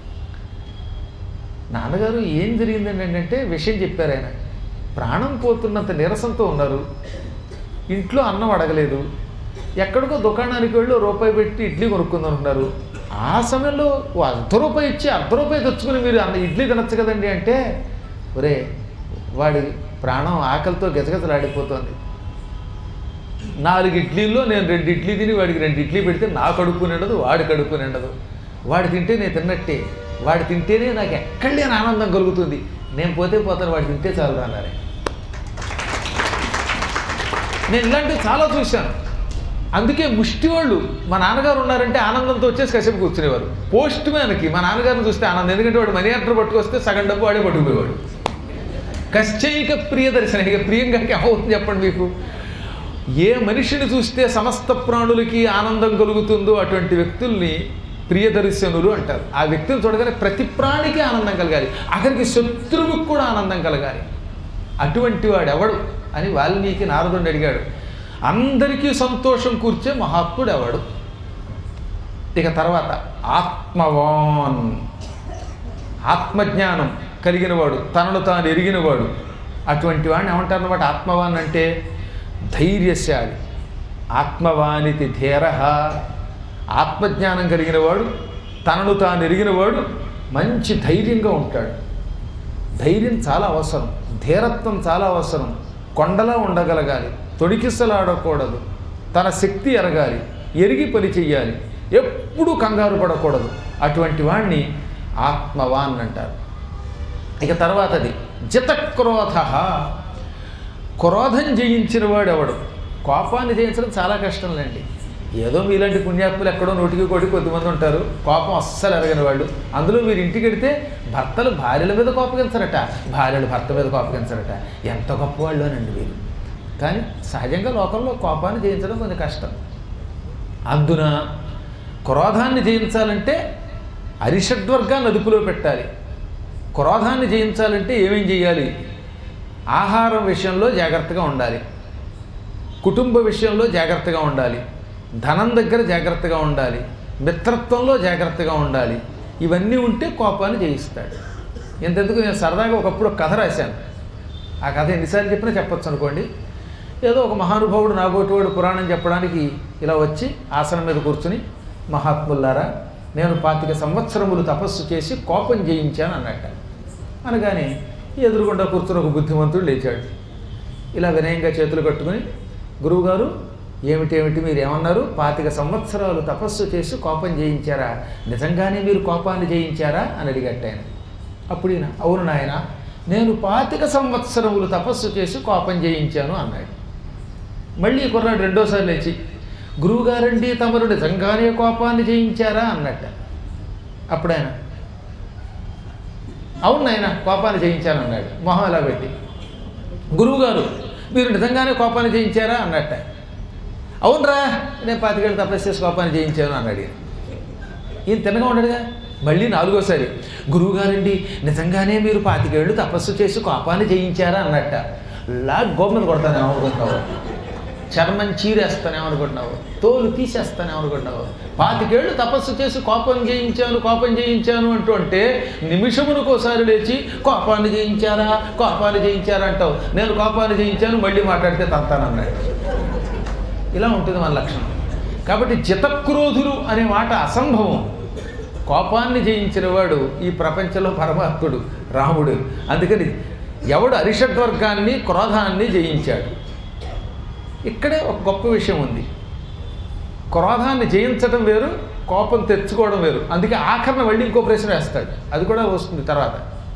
నాన్నగారు ఏం జరిగిందండి అంటే విషయం చెప్పారు ఆయన ప్రాణం పోతున్నంత నీరసంతో ఉన్నారు ఇంట్లో అన్నం అడగలేదు ఎక్కడికో దుకాణానికి వెళ్ళి ఓ రూపాయి పెట్టి ఇడ్లీ కొనుక్కుందాం అనుకున్నారు ఆ సమయంలో ఓ అర్ధ రూపాయి ఇచ్చి అర్ధ రూపాయి తెచ్చుకుని మీరు అన్న ఇడ్లీ తినచ్చు కదండి అంటే ఒరే వాడి ప్రాణం ఆకలితో గజగజలాడిపోతుంది నాలుగు ఇడ్లీల్లో నేను రెండు ఇడ్లీ తిని వాడికి రెండు ఇడ్లీ పెడితే నా కడుపు నిండదు వాడి కడుపు నిండదు వాడు తింటే నేను తిన్నట్టే వాడు తింటేనే నాకు ఎక్కడ లేని ఆనందం కలుగుతుంది నేను పోతే పోతాను వాడు తింటే చాలు అన్నారే నేను ఇలాంటివి చాలా చూశాను అందుకే ముష్టి వాళ్ళు మా నాన్నగారు ఉన్నారంటే ఆనందంతో వచ్చేసి కాసేపు కూర్చునేవారు పోస్ట్ మ్యాన్కి మా నాన్నగారిని చూస్తే ఆనందం ఎందుకంటే వాడు మనీ ఆర్డర్ పట్టుకొస్తే సగం డబ్బు వాడే పట్టుకుపోయేవాడు కశ్చైక ప్రియదర్శన ఇక ప్రియంగా ఏమవుతుంది చెప్పండి మీకు ఏ మనిషిని చూస్తే సమస్త ప్రాణులకి ఆనందం కలుగుతుందో అటువంటి వ్యక్తుల్ని ప్రియదర్శనులు అంటారు ఆ వ్యక్తిని చూడగానే ప్రతి ప్రాణికి ఆనందం కలగాలి అక్కడికి శత్రువుకి కూడా ఆనందం కలగాలి అటువంటి వాడు ఎవడు అని వాల్మీకి నారదుడిని అడిగాడు అందరికీ సంతోషం కూర్చే మహాత్ముడు ఎవడు ఇక తర్వాత ఆత్మవాన్ ఆత్మజ్ఞానం కలిగినవాడు తనను తాను ఎరిగినవాడు అటువంటి వాడిని ఏమంటారు అనమాట ఆత్మవాన్ అంటే ధైర్యశాలి ఆత్మవానితి ధీర ఆత్మజ్ఞానం కలిగినవాడు తనను తాను ఎరిగినవాడు మంచి ధైర్యంగా ఉంటాడు ధైర్యం చాలా అవసరం ధీరత్వం చాలా అవసరం కొండలా ఉండగలగాలి తొడికిసలాడకూడదు తన శక్తి ఎరగాలి ఎరిగి పని చెయ్యాలి ఎప్పుడూ కంగారు పడకూడదు అటువంటి వాణ్ణి ఆత్మవాన్ అంటారు ఇక తర్వాతది జితక్రోధ క్రోధం జయించిన వాడు ఎవడు కోపాన్ని జయించడం చాలా కష్టంలేండి ఏదో మీలాంటి పుణ్యాత్ములు ఎక్కడో నూటికి కోటి కొద్దిమంది ఉంటారు కోపం అస్సలు ఎరగని వాళ్ళు అందులో మీరు ఇంటికి వెడితే భర్తలు భార్యల మీద కోపగించరట భార్యలు భర్త మీద కోపగించరట ఎంత గొప్పవాళ్ళు అనండి వీరు కానీ సహజంగా లోకంలో కోపాన్ని జయించడం కొంచెం కష్టం అందున క్రోధాన్ని జయించాలంటే అరిషడ్వర్గాన్ని అదుపులో పెట్టాలి క్రోధాన్ని జయించాలంటే ఏమేం చేయాలి ఆహారం విషయంలో జాగ్రత్తగా ఉండాలి కుటుంబ విషయంలో జాగ్రత్తగా ఉండాలి ధనం దగ్గర జాగ్రత్తగా ఉండాలి మిత్రత్వంలో జాగ్రత్తగా ఉండాలి ఇవన్నీ ఉంటే కోపాన్ని జయిస్తాడు ఇంతెందుకు నేను సరదాగా ఒకప్పుడు ఒక కథ రాశాను ఆ కథ ఎన్నిసార్లు చెప్పినా చెప్పొచ్చు అనుకోండి ఏదో ఒక మహానుభావుడు నాగోటివాడు పురాణం చెప్పడానికి ఇలా వచ్చి ఆసనం మీద కూర్చుని మహాత్ములారా నేను పాతిక సంవత్సరములు తపస్సు చేసి కోపం జయించాను అన్నట్ట అనగానే ఎదురుగుండా కూర్చుని ఒక బుద్ధిమంతుడు లేచాడు ఇలా వినయంగా చేతులు కట్టుకుని గురువుగారు ఏమిటేమిటి మీరు ఏమన్నారు పాతిక సంవత్సరాలు తపస్సు చేసి కోపం జయించారా నిజంగానే మీరు కోపాన్ని జయించారా అని అడిగట్టు ఆయన అప్పుడు ఈయన అవును నాయన నేను పాతిక సంవత్సరములు తపస్సు చేసి కోపం జయించాను అన్నాడు మళ్ళీ ఈ కుర్రాడు రెండోసారి లేచి గురువుగారండి తమరు నిజంగానే కోపాన్ని జయించారా అన్నట్ట అప్పుడు ఆయన అవును నాయన కోపాన్ని జయించాను అన్నాడు మొహం అలా పెట్టి గురువుగారు మీరు నిజంగానే కోపాన్ని జయించారా అన్నట్ట అవునరా నేను పాతికేళ్ళు తపస్సు చేసి కోపాన్ని జయించాను అన్నాడు ఈయన. ఈయన తిన్నగా ఉండడుగా మళ్ళీ నాలుగోసారి గురువుగారండి నిజంగానే మీరు పాతికేళ్ళు తపస్సు చేసి కోపాన్ని జయించారా అన్నట్ట లా గోమని కొడతానేమనుకుంటున్నావు చర్మం చీరేస్తానేమనుకుంటున్నావు తోలు తీసేస్తానేమనుకుంటున్నావు పాతికేళ్ళు తపస్సు చేసి కోపం జయించాను కోపం జయించాను అంటూ అంటే నిమిషమునకోసారి లేచి కోపాన్ని జయించారా కోపాన్ని జయించారా అంటావు నేను కోపాన్ని జయించాను మళ్ళీ మాట్లాడితే తంతానన్నాడు ఇలా ఉంటుంది మన లక్షణం కాబట్టి జితక్రోధులు అనే మాట అసంభవం కోపాన్ని జయించిన వాడు ఈ ప్రపంచంలో పరమాత్ముడు రాముడు అందుకని ఎవడు అరిషడ్వర్గాన్ని క్రోధాన్ని జయించాడు ఇక్కడే ఒక గొప్ప విషయం ఉంది క్రోధాన్ని జయించడం వేరు కోపం తెచ్చుకోవడం వేరు అందుకే ఆఖరణ మళ్ళీ ఇంకో ప్రశ్న వేస్తాడు అది కూడా వస్తుంది తర్వాత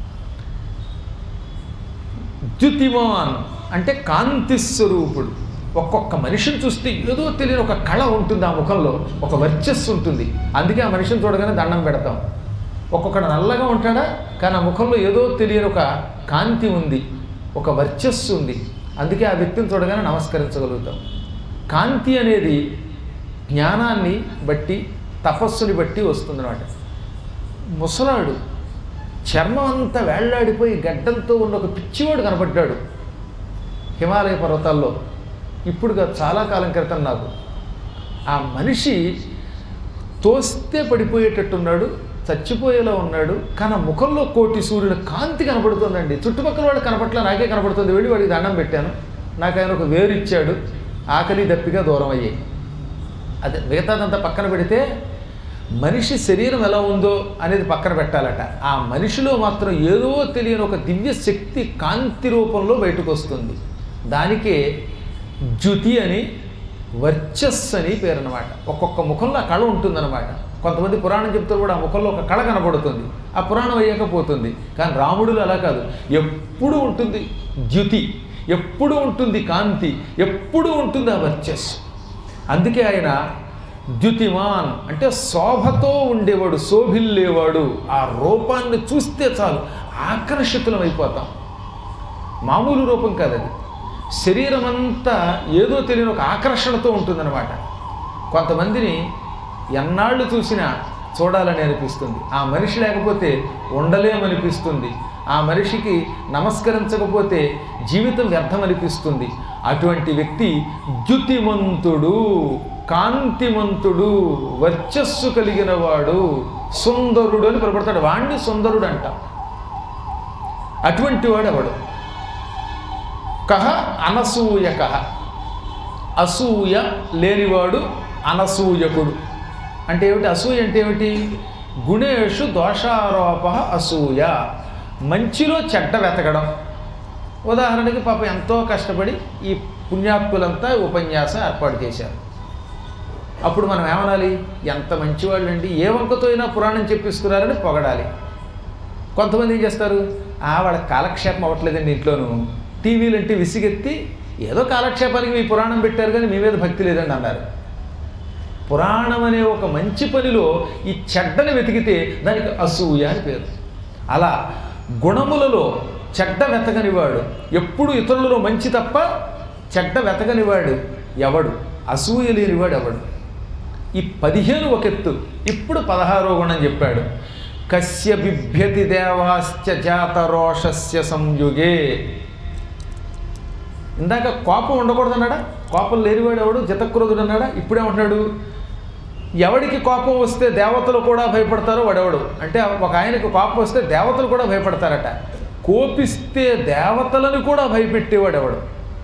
ద్యుతిమాన్ అంటే కాంతి స్వరూపుడు ఒక్కొక్క మనిషిని చూస్తే ఏదో తెలియని ఒక కళ ఉంటుంది ఆ ముఖంలో ఒక వర్చస్సు ఉంటుంది అందుకే ఆ మనిషిని చూడగానే దండం పెడతాం ఒక్కొక్కడు నల్లగా ఉంటాడా కానీ ఆ ముఖంలో ఏదో తెలియని ఒక కాంతి ఉంది ఒక వర్చస్సు ఉంది అందుకే ఆ వ్యక్తిని చూడగానే నమస్కరించగలుగుతాం కాంతి అనేది జ్ఞానాన్ని బట్టి తపస్సుని బట్టి వస్తుందన్నమాట ముసలాడు చర్మం అంతా వేళ్లాడిపోయి గడ్డంతో ఉన్న ఒక పిచ్చివాడు కనపడ్డాడు హిమాలయ పర్వతాల్లో ఇప్పుడుగా చాలా కాలం క్రితం నాకు ఆ మనిషి తోస్తే పడిపోయేటట్టున్నాడు చచ్చిపోయేలా ఉన్నాడు కానీ ఆ ముఖంలో కోటి సూర్యుల కాంతి కనపడుతుందండి చుట్టుపక్కల వాడు కనపట్ల నాకే కనపడుతుంది వెళ్ళి వాడికి దండం పెట్టాను నాకు ఆయన ఒక వేరు ఇచ్చాడు ఆకలి దప్పిగా దూరం అయ్యాయి అదే మిగతాదంతా పక్కన పెడితే మనిషి శరీరం ఎలా ఉందో అనేది పక్కన పెట్టాలట ఆ మనిషిలో మాత్రం ఏదో తెలియని ఒక దివ్య శక్తి కాంతి రూపంలో బయటకు వస్తుంది దానికే జ్యుతి అని వర్చస్సు అని పేరు అనమాట ఒక్కొక్క ముఖంలో ఆ కళ ఉంటుందన్నమాట కొంతమంది పురాణం చెప్తారు కూడా ఆ ముఖంలో ఒక కళ కనబడుతుంది ఆ పురాణం అయ్యాకపోతుంది కానీ రాముడులో అలా కాదు ఎప్పుడు ఉంటుంది ద్యుతి ఎప్పుడు ఉంటుంది కాంతి ఎప్పుడు ఉంటుంది ఆ వర్చస్సు అందుకే ఆయన ద్యుతిమాన్ అంటే శోభతో ఉండేవాడు శోభిల్లేవాడు ఆ రూపాన్ని చూస్తే చాలు ఆకర్షితులం అయిపోతాం మామూలు రూపం కాదది శరీరం అంతా ఏదో తెలియని ఒక ఆకర్షణతో ఉంటుందన్నమాట కొంతమందిని ఎన్నాళ్ళు చూసినా చూడాలని అనిపిస్తుంది ఆ మనిషి లేకపోతే ఉండలేమనిపిస్తుంది ఆ మనిషికి నమస్కరించకపోతే జీవితం వ్యర్థమనిపిస్తుంది అటువంటి వ్యక్తి ద్యుతిమంతుడు కాంతిమంతుడు వర్చస్సు కలిగిన వాడు సుందరుడు అని పిలుపడతాడు వాణ్ణి సుందరుడు అంట అటువంటి వాడు ఎవడు కహ అనసూయక అసూయ లేనివాడు అనసూయకుడు అంటే ఏమిటి అసూయ అంటే ఏమిటి గుణేషు దోషారోప అసూయ మంచిలో చెడ్డ వెతకడం ఉదాహరణకి పాప ఎంతో కష్టపడి ఈ పుణ్యాత్ములంతా ఉపన్యాసం ఏర్పాటు చేశారు అప్పుడు మనం ఏమనాలి ఎంత మంచివాళ్ళండి ఏ వంకతో అయినా పురాణం చెప్పిస్తున్నారని పొగడాలి కొంతమంది ఏం చేస్తారు ఆ వాళ్ళ కాలక్షేపం అవ్వట్లేదండి ఇంట్లోనూ టీవీలు అంటే విసిగెత్తి ఏదో కాలక్షేపానికి మీ పురాణం పెట్టారు కానీ మీ మీద భక్తి లేదండి అన్నారు పురాణం అనే ఒక మంచి పనిలో ఈ చెడ్డని వెతికితే దానికి అసూయ అని పేరు అలా గుణములలో చెడ్డ వెతకనివాడు ఎప్పుడు ఇతరులలో మంచి తప్ప చెడ్డ వెతకనివాడు ఎవడు అసూయ లేనివాడు ఎవడు ఈ పదిహేను ఒక ఎత్తు ఇప్పుడు పదహారో గుణం చెప్పాడు కస్య బిభ్యతి దేవాశ్చ జాత రోషస్య సంయుగే ఇందాక కోపం ఉండకూడదన్నాడా కోపం లేనివాడు ఎవడు జతక్రోధుడు అన్నాడా ఇప్పుడేమంటున్నాడు ఎవడికి కోపం వస్తే దేవతలు కూడా భయపడతారో వాడెవడు అంటే ఒక ఆయనకి కోపం వస్తే దేవతలు కూడా భయపడతారట కోపిస్తే దేవతలను కూడా భయపెట్టేవాడు ఎవడు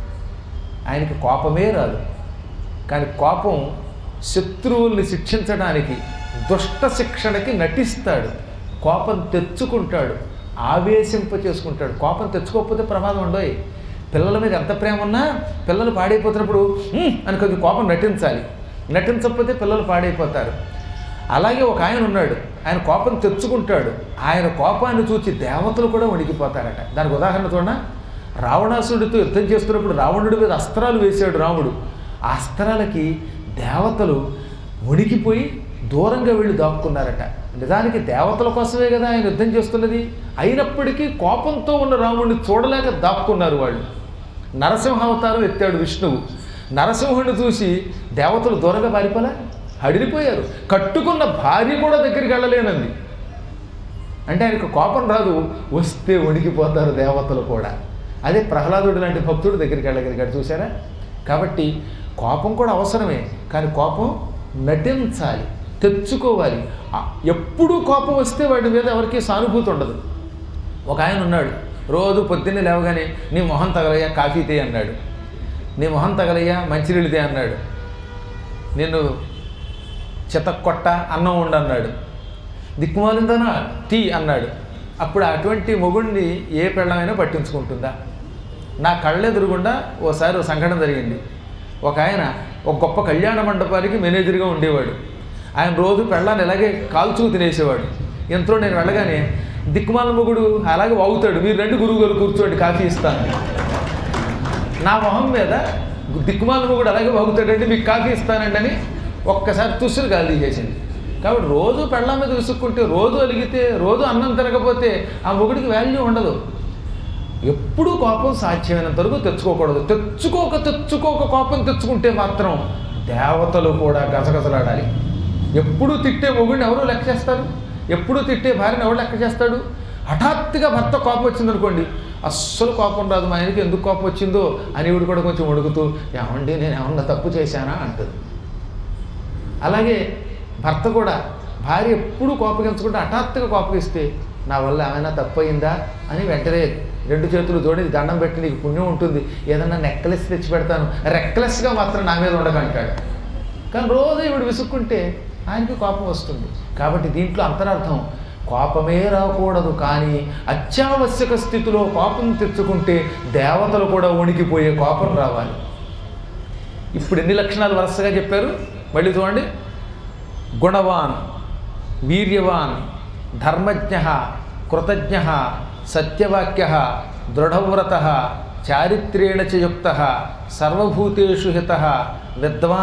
ఆయనకి కోపమే రాదు కానీ కోపం శత్రువుల్ని శిక్షించడానికి దుష్ట శిక్షణకి నటిస్తాడు కోపం తెచ్చుకుంటాడు ఆవేశింప చేసుకుంటాడు కోపం తెచ్చుకోకపోతే ప్రమాదం ఉండోయ్ పిల్లల మీద ఎంత ప్రేమ ఉన్నా పిల్లలు పాడైపోతున్నప్పుడు "ఉమ్" అని కొద్ది కోపం నటించాలి నటించకపోతే పిల్లలు పాడైపోతారు అలాగే ఒక ఆయన ఉన్నాడు ఆయన కోపం తెచ్చుకుంటాడు ఆయన కోపాన్ని చూసి దేవతలు కూడా వణికిపోతారట దానికి ఉదాహరణ చూడ రావణాసుడితో యుద్ధం చేస్తున్నప్పుడు రావణుడి మీద అస్త్రాలు వేశాడు రాముడు ఆ అస్త్రాలకి దేవతలు వణికిపోయి దూరంగా వెళ్ళి దాక్కున్నారట నిజానికి దేవతల కోసమే కదా ఆయన యుద్ధం చేస్తున్నది అయినప్పటికీ కోపంతో ఉన్న రాముడిని చూడలేక దాక్కున్నారు వాళ్ళు నరసింహావతారం ఎత్తాడు విష్ణువు నరసింహుడిని చూసి దేవతలు దూరంగా పారిపోలే హడిలిపోయారు కట్టుకున్న భార్య కూడా దగ్గరికి వెళ్ళలేనంది అంటే ఆయనకు కోపం రాదు వస్తే వణికిపోతారు దేవతలు కూడా అదే ప్రహ్లాదుడు లాంటి భక్తుడు దగ్గరికి వెళ్ళగలిగాడు చూసారా కాబట్టి కోపం కూడా అవసరమే కానీ కోపం నటించాలి తెచ్చుకోవాలి ఆ, ఎప్పుడూ కోపం వస్తే వాడి మీద ఎవరికి సానుభూతి ఉండదు ఒక ఆయన ఉన్నాడు రోజు పొద్దున్నే లేవగానే నీ మొహం తగలయ్యా కాఫీ తే అన్నాడు నీ మొహం తగలయ్యా మంచినీళ్ళు తే అన్నాడు నిన్ను చితక్కొట్ట అన్నం ఉండన్నాడు దిక్కుమాలిందనా టీ అన్నాడు అప్పుడు అటువంటి మొగుడిని ఏ పెళ్ళమైనా పట్టించుకుంటుందా నా కళ్ళెదురుగుండా ఓసారి ఓ సంఘటన జరిగింది ఒక ఆయన ఒక గొప్ప కళ్యాణ మండపానికి మేనేజర్గా ఉండేవాడు ఆయన రోజు పెళ్ళాన్ని ఇలాగే కాల్చూ తినేసేవాడు ఎంతో నేను వెళ్ళగానే దిక్కుమాల మొగుడు అలాగే వాగుతాడు మీరు రెండు గురువు గారు కూర్చోండి కాఫీ ఇస్తాను నా మొహం మీద దిక్కుమాల మొగుడు అలాగే వాగుతాడంటే మీకు కాఫీ ఇస్తానండి అని ఒక్కసారి తుస్సులు గాలి చేసింది కాబట్టి రోజు పెళ్ళాం మీద విసుక్కుంటే రోజు అలిగితే రోజు అన్నం తినకపోతే ఆ మొగుడికి వాల్యూ ఉండదు ఎప్పుడూ కోపం సాధ్యమైనంత వరకు తెచ్చుకోకూడదు తెచ్చుకోక తెచ్చుకోక కోపం తెచ్చుకుంటే మాత్రం దేవతలు కూడా గజగజలాడాలి ఎప్పుడూ తిట్టే మొగుడిని ఎవరు లెక్క చేస్తారు ఎప్పుడూ తిట్టే భార్యను ఎవరు లెక్క చేస్తాడు హఠాత్తుగా భర్త కోపం వచ్చిందనుకోండి అస్సలు కోపం రాదు మా ఆయనకి ఎందుకు కోపం వచ్చిందో అని ఇవిడు కూడా కొంచెం ఉడుకుతూ ఏమండి నేను ఏమన్నా తప్పు చేశానా అంటుంది అలాగే భర్త కూడా భార్య ఎప్పుడూ కోపగించకుండా హఠాత్తుగా కోపగిస్తే నా వల్ల ఏమైనా తప్పు అయిందా అని వెంటనే రెండు చేతులు జోడి దండం పెట్టి నీకు పుణ్యం ఉంటుంది ఏదన్నా నెక్లెస్ తెచ్చి పెడతాను రెక్లెస్గా మాత్రం నా మీద ఉండకంటాడు కానీ రోజు ఇవిడు విసుక్కుంటే ఆయనకి కోపం వస్తుంది కాబట్టి దీంట్లో అంతరార్థం కోపమే రాకూడదు కానీ అత్యావశ్యక స్థితిలో కోపం తెచ్చుకుంటే దేవతలు కూడా వణికిపోయే కోపం రావాలి ఇప్పుడు ఎన్ని లక్షణాలు వరుసగా చెప్పారు మళ్ళీ చూడండి గుణవాన్ వీర్యవాన్ ధర్మజ్ఞ కృతజ్ఞ సత్యవాక్య దృఢవ్రత చారిత్రేణ చ యుక్త సర్వభూతేషు హిత విద్వాన్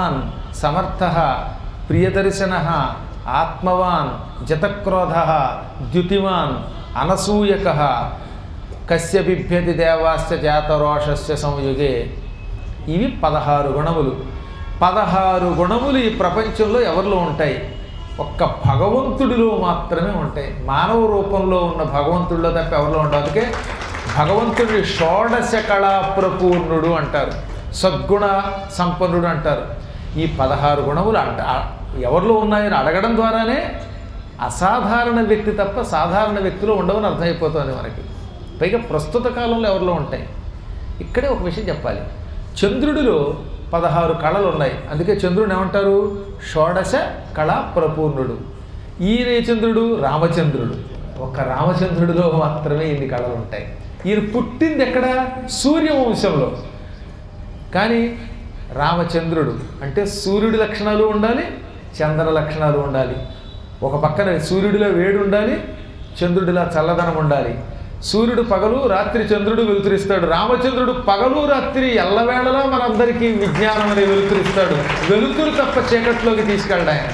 సమర్థ ప్రియదర్శన ఆత్మవాన్ జతక్రోధ ద్యుతిమాన్ అనసూయక కస్య బిభ్యతి దేవాస్య జాతరోషస్య సంయుగే ఇవి పదహారు గుణములు పదహారు గుణములు ఈ ప్రపంచంలో ఎవరిలో ఉంటాయి ఒక్క భగవంతుడిలో మాత్రమే ఉంటాయి మానవ రూపంలో ఉన్న భగవంతుడిలో తప్ప ఎవరిలో ఉండవు అందుకే భగవంతుడి షోడశ కళా ప్రపూర్ణుడు అంటారు సద్గుణ సంపన్నుడు అంటారు ఈ పదహారు గుణములు అంట ఎవరిలో ఉన్నాయని అడగడం ద్వారానే అసాధారణ వ్యక్తి తప్ప సాధారణ వ్యక్తిలో ఉండవని అర్థమైపోతుంది మనకి పైగా ప్రస్తుత కాలంలో ఎవరిలో ఉంటాయి ఇక్కడే ఒక విషయం చెప్పాలి చంద్రుడిలో పదహారు కళలు ఉన్నాయి అందుకే చంద్రుడు ఏమంటారు షోడశ కళా ప్రపూర్ణుడు ఈయన చంద్రుడు రామచంద్రుడు ఒక రామచంద్రుడిలో మాత్రమే ఇన్ని కళలు ఉంటాయి ఈయన పుట్టింది ఎక్కడ సూర్యవంశంలో కానీ రామచంద్రుడు అంటే సూర్యుడి లక్షణాలు ఉండాలి చంద్ర లక్షణాలు ఉండాలి ఒక పక్కన సూర్యుడిలో వేడి ఉండాలి చంద్రుడిలా చల్లదనం ఉండాలి సూర్యుడు పగలు రాత్రి చంద్రుడు వెలుతురిస్తాడు రామచంద్రుడు పగలు రాత్రి ఎల్లవేళలా మనందరికీ విజ్ఞానం అనే వెలుతురిస్తాడు వెలుతురు తప్ప చీకట్లోకి తీసుకెళ్ళడు ఆయన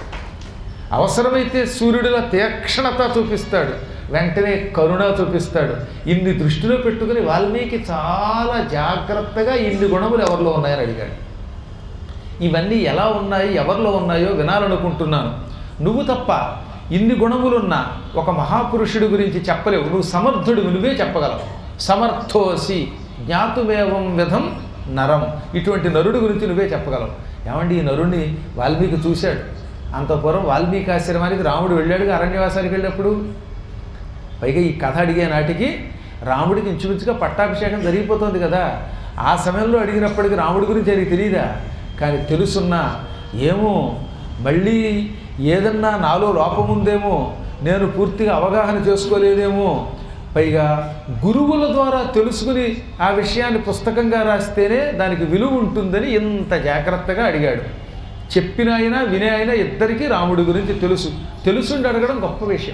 అవసరమైతే సూర్యుడిలా తీక్షణత చూపిస్తాడు వెంటనే కరుణ చూపిస్తాడు ఇన్ని దృష్టిలో పెట్టుకుని వాల్మీకి చాలా జాగ్రత్తగా ఇన్ని గుణములు ఎవరిలో ఉన్నాయని అడిగాడు ఇవన్నీ ఎలా ఉన్నాయి ఎవరిలో ఉన్నాయో వినాలనుకుంటున్నాను నువ్వు తప్ప ఇన్ని గుణములున్న ఒక మహాపురుషుడి గురించి చెప్పలేవు నువ్వు సమర్థుడు నువ్వే చెప్పగలవు సమర్థోసి జ్ఞాతుమేవం విధం నరం ఇటువంటి నరుడి గురించి నువ్వే చెప్పగలవు ఏమండి ఈ నరుడిని వాల్మీకి చూశాడు అంత పూర్వం వాల్మీకి ఆశ్రమానికి రాముడు వెళ్ళాడుగా అరణ్యవాసానికి వెళ్ళినప్పుడు పైగా ఈ కథ అడిగే నాటికి రాముడికి ఇంచుమించుగా పట్టాభిషేకం జరిగిపోతుంది కదా ఆ సమయంలో అడిగినప్పటికీ రాముడి గురించి ఆయనకి తెలియదా కానీ తెలుసున్నా ఏమో మళ్ళీ ఏదన్నా నాలో లోపం ఉందేమో నేను పూర్తిగా అవగాహన చేసుకోలేదేమో పైగా గురువుల ద్వారా తెలుసుకుని ఆ విషయాన్ని పుస్తకంగా రాస్తేనే దానికి విలువ ఉంటుందని ఇంత జాగ్రత్తగా అడిగాడు చెప్పిన అయినా వినే అయినా ఇద్దరికీ రాముడి గురించి తెలుసు తెలుసుండి అడగడం గొప్ప విషయం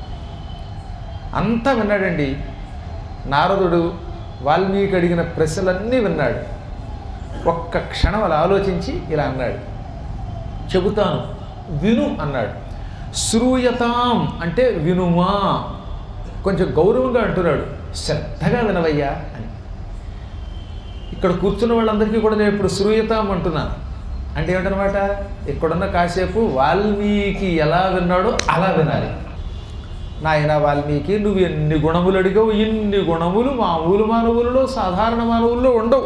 అంతా విన్నాడండి నారదుడు వాల్మీకి అడిగిన ప్రశ్నలన్నీ విన్నాడు ఒక్క క్షణం అలా ఆలోచించి ఇలా అన్నాడు చెబుతాను విను అన్నాడు శ్రూయతాం అంటే వినుమా కొంచెం గౌరవంగా అంటున్నాడు శ్రద్ధగా వినవయ్యా అని ఇక్కడ కూర్చున్న వాళ్ళందరికీ కూడా నేను ఇప్పుడు శ్రూయతాం అంటున్నాను అంటే ఏమిటనమాట ఇక్కడున్న కాసేపు వాల్మీకి ఎలా విన్నాడో అలా వినాలి నాయన వాల్మీకి నువ్వు ఎన్ని గుణములు అడిగావు ఇన్ని గుణములు మామూలు మానవులలో సాధారణ మానవుల్లో ఉండవు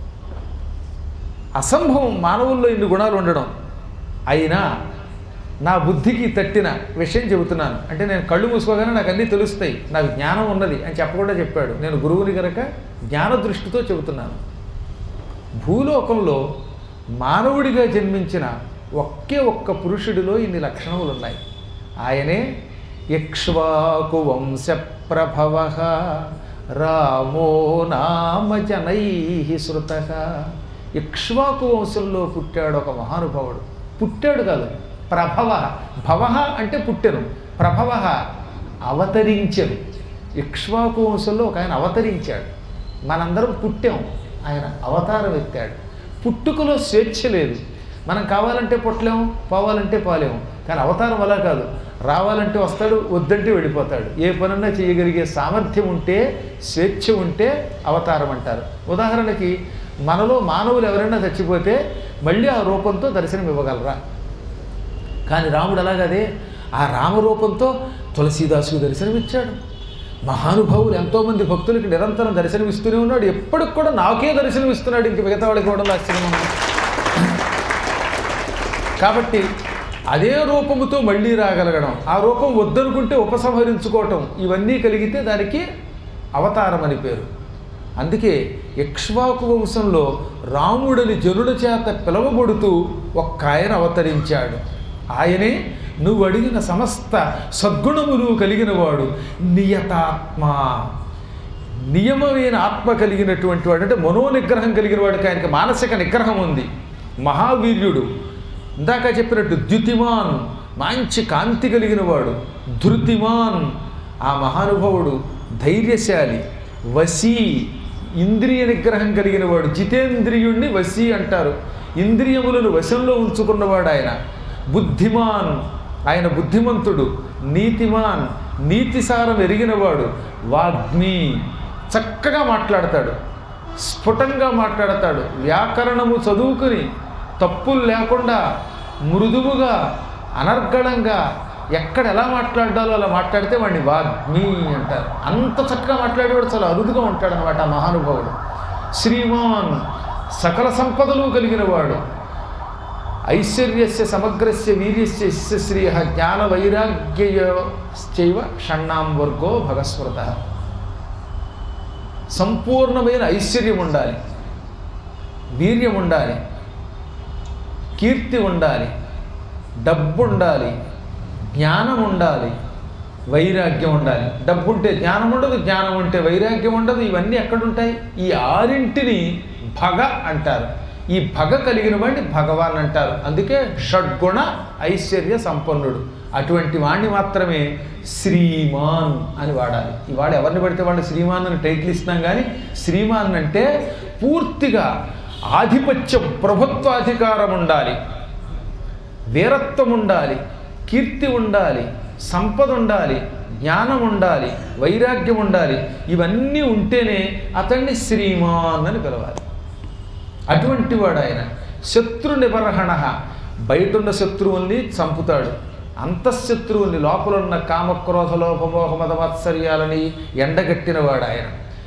అసంభవం మానవుల్లో ఇన్ని గుణాలు ఉండడం అయినా నా బుద్ధికి తట్టిన విషయం చెబుతున్నాను అంటే నేను కళ్ళు మూసుకోగానే నాకు అన్నీ తెలుస్తాయి నాకు జ్ఞానం ఉన్నది అని చెప్పకుండా చెప్పాడు నేను గురువుని కనుక జ్ఞాన దృష్టితో చెబుతున్నాను భూలోకంలో మానవుడిగా జన్మించిన ఒకే ఒక్క పురుషుడిలో ఇన్ని లక్షణములు ఉన్నాయి ఆయనే ఇక్ష్వాకు వంశ ప్రభవ రామో నామ జనై శృత ఇక్ష్వాకు వంశంలో పుట్టాడు ఒక మహానుభావుడు పుట్టాడు కాదు ప్రభవ భవ అంటే పుట్టెను ప్రభవ అవతరించెను ఇక్ష్వాకు వంశంలో ఒక ఆయన అవతరించాడు మనందరం పుట్టాం ఆయన అవతారం ఎత్తాడు పుట్టుకలో స్వేచ్ఛ లేదు మనం కావాలంటే పుట్టలేము పోవాలంటే పోలేము కానీ అవతారం అలా కాదు రావాలంటే వస్తాడు వద్దంటే వెళ్ళిపోతాడు ఏ పనన్నా చేయగలిగే సామర్థ్యం ఉంటే స్వేచ్ఛ ఉంటే అవతారం అంటారు ఉదాహరణకి మనలో మానవులు ఎవరైనా చచ్చిపోతే మళ్ళీ ఆ రూపంతో దర్శనం ఇవ్వగలరా కానీ రాముడు అలాగదే ఆ రామరూపంతో తులసీదాసుకు దర్శనమిచ్చాడు మహానుభావులు ఎంతోమంది భక్తులకి నిరంతరం దర్శనమిస్తూనే ఉన్నాడు ఎప్పటికి కూడా నాకే దర్శనమిస్తున్నాడు ఇంక మిగతా వాళ్ళకి కూడా ఆశ్చర్యం ఉంది. కాబట్టి అదే రూపముతో మళ్ళీ రాగలగడం ఆ రూపం వద్దనుకుంటే ఉపసంహరించుకోవటం ఇవన్నీ కలిగితే దానికి అవతారం అని పేరు అందుకే ఇక్ష్వాకు వంశంలో రాముడిని జనుల చేత పిలవబడుతూ ఒక్క ఆయన అవతరించాడు ఆయనే నువ్వు అడిగిన సమస్త సద్గుణములు కలిగినవాడు నియతాత్మ నియమమైన ఆత్మ కలిగినటువంటి వాడు అంటే మనోనిగ్రహం కలిగిన వాడికి ఆయనకి మానసిక నిగ్రహం ఉంది మహావీర్యుడు ఇందాక చెప్పినట్టు ద్యుతిమాన్ మంచి కాంతి కలిగిన వాడు ధృతిమాన్ ఆ మహానుభావుడు ధైర్యశాలి వశీ ఇంద్రియ నిగ్రహం కలిగిన వాడు జితేంద్రియుణ్ణి వశీ అంటారు ఇంద్రియములను వశంలో ఉంచుకున్నవాడు ఆయన బుద్ధిమాన్ ఆయన బుద్ధిమంతుడు నీతిమాన్ నీతిసారం ఎరిగినవాడు వాగ్మి చక్కగా మాట్లాడతాడు స్ఫుటంగా మాట్లాడతాడు వ్యాకరణము చదువుకుని తప్పులు లేకుండా మృదువుగా అనర్గళంగా ఎక్కడ ఎలా మాట్లాడాలో అలా మాట్లాడితే వాడిని వాగ్మి అంటారు అంత చక్కగా మాట్లాడేవాడు చాలా అరుదుగా ఉంటాడు అనమాట ఆ మహానుభావుడు శ్రీమాన్ సకల సంపదలు కలిగిన వాడు ఐశ్వర్యస్య సమగ్రస్య వీర్యస్య యశ్య జ్ఞాన వైరాగ్యశ్చైవ షణ్ణాం వర్గో భగస్మృత సంపూర్ణమైన ఐశ్వర్యం ఉండాలి వీర్యం ఉండాలి కీర్తి ఉండాలి డబ్బు ఉండాలి జ్ఞానం ఉండాలి వైరాగ్యం ఉండాలి డబ్బు ఉంటే జ్ఞానం ఉండదు జ్ఞానం ఉంటే వైరాగ్యం ఉండదు ఇవన్నీ ఎక్కడుంటాయి ఈ ఆరింటిని భగ అంటారు ఈ భగ కలిగిన వాడిని భగవాన్ అంటారు అందుకే షడ్గుణ ఐశ్వర్య సంపన్నుడు అటువంటి వాణ్ణి మాత్రమే శ్రీమాన్ అని వాడాలి ఇవాళ ఎవరిని పడితే వాళ్ళు శ్రీమాన్ అని టైటిల్ ఇస్తున్నాం కానీ శ్రీమాన్ అంటే పూర్తిగా ఆధిపత్య ప్రభుత్వాధికారం ఉండాలి వీరత్వం ఉండాలి కీర్తి ఉండాలి సంపద ఉండాలి జ్ఞానం ఉండాలి వైరాగ్యం ఉండాలి ఇవన్నీ ఉంటేనే అతన్ని శ్రీమాన్ అని పిలవాలి అటువంటి వాడు ఆయన శత్రు నిబర్హణ బయటున్న శత్రువుల్ని చంపుతాడు అంతఃశత్రువుల్ని లోపలున్న కామక్రోధ లోపమోహ మదమత్సర్యాలని ఎండగట్టినవాడు ఆయన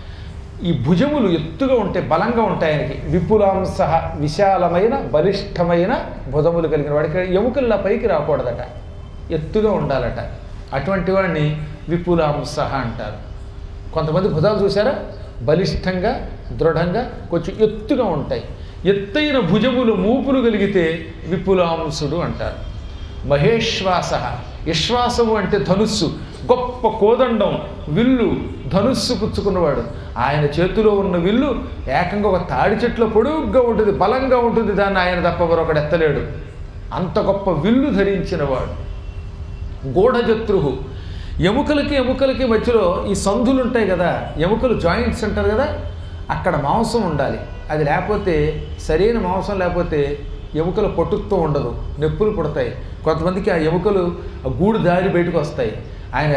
ఈ భుజములు ఎత్తుగా ఉంటాయి బలంగా ఉంటాయి ఆయనకి విపులాంశ విశాలమైన బలిష్టమైన భుజములు కలిగిన వాడికి ఎముకల్లా పైకి రాకూడదట ఎత్తుగా ఉండాలట అటువంటి వాడిని విపులాంశ అంటారు కొంతమంది భుజాలు చూసారా బలిష్టంగా దృఢంగా కొంచెం ఎత్తుగా ఉంటాయి ఎత్తైన భుజములు మూపులు కలిగితే విపులాంశుడు అంటారు మహేశ్వాస విశ్వాసము అంటే ధనుస్సు గొప్ప కోదండం విల్లు ధనుస్సు పుచ్చుకున్నవాడు ఆయన చేతిలో ఉన్న విల్లు ఏకంగా ఒక తాడి చెట్లో పొడుగ్గా ఉంటుంది బలంగా ఉంటుంది దాన్ని ఆయన తప్ప మరొకడు ఎత్తలేడు అంత గొప్ప విల్లు ధరించినవాడు గూఢజత్రుహు ఎముకలకి ఎముకలకి మధ్యలో ఈ సందులు ఉంటాయి కదా ఎముకలు జాయింట్స్ అంటారు కదా అక్కడ మాంసం ఉండాలి అది లేకపోతే సరైన మాంసం లేకపోతే ఎముకలు పొట్టుతో ఉండదు నొప్పులు పుడతాయి కొంతమందికి ఆ ఎముకలు ఆ గూడు దారి బయటకు వస్తాయి ఆయన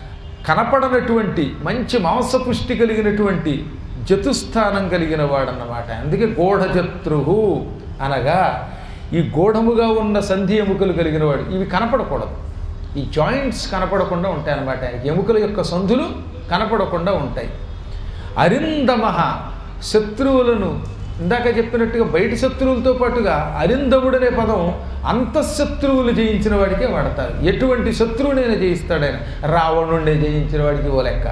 కనపడనటువంటి మంచి మాంసపుష్టి కలిగినటువంటి జతుస్థానం కలిగిన వాడన్నమాట అందుకే గూఢజత్రుహు అనగా ఈ గూఢముగా ఉన్న సంధి ఎముకలు కలిగిన వాడు ఇవి కనపడకూడదు ఈ జాయింట్స్ కనపడకుండా ఉంటాయి అన్నమాట ఆయనకి ఎముకల యొక్క సంధులు కనపడకుండా ఉంటాయి అరిందమహ శత్రువులను ఇందాక చెప్పినట్టుగా బయట శత్రువులతో పాటుగా అరిందముడనే పదం అంతఃశత్రువులు జయించిన వాడికే వాడతారు ఎటువంటి శత్రువునైనా జయిస్తాడు ఆయన రావణుడిని జయించిన వాడికి ఓ లెక్క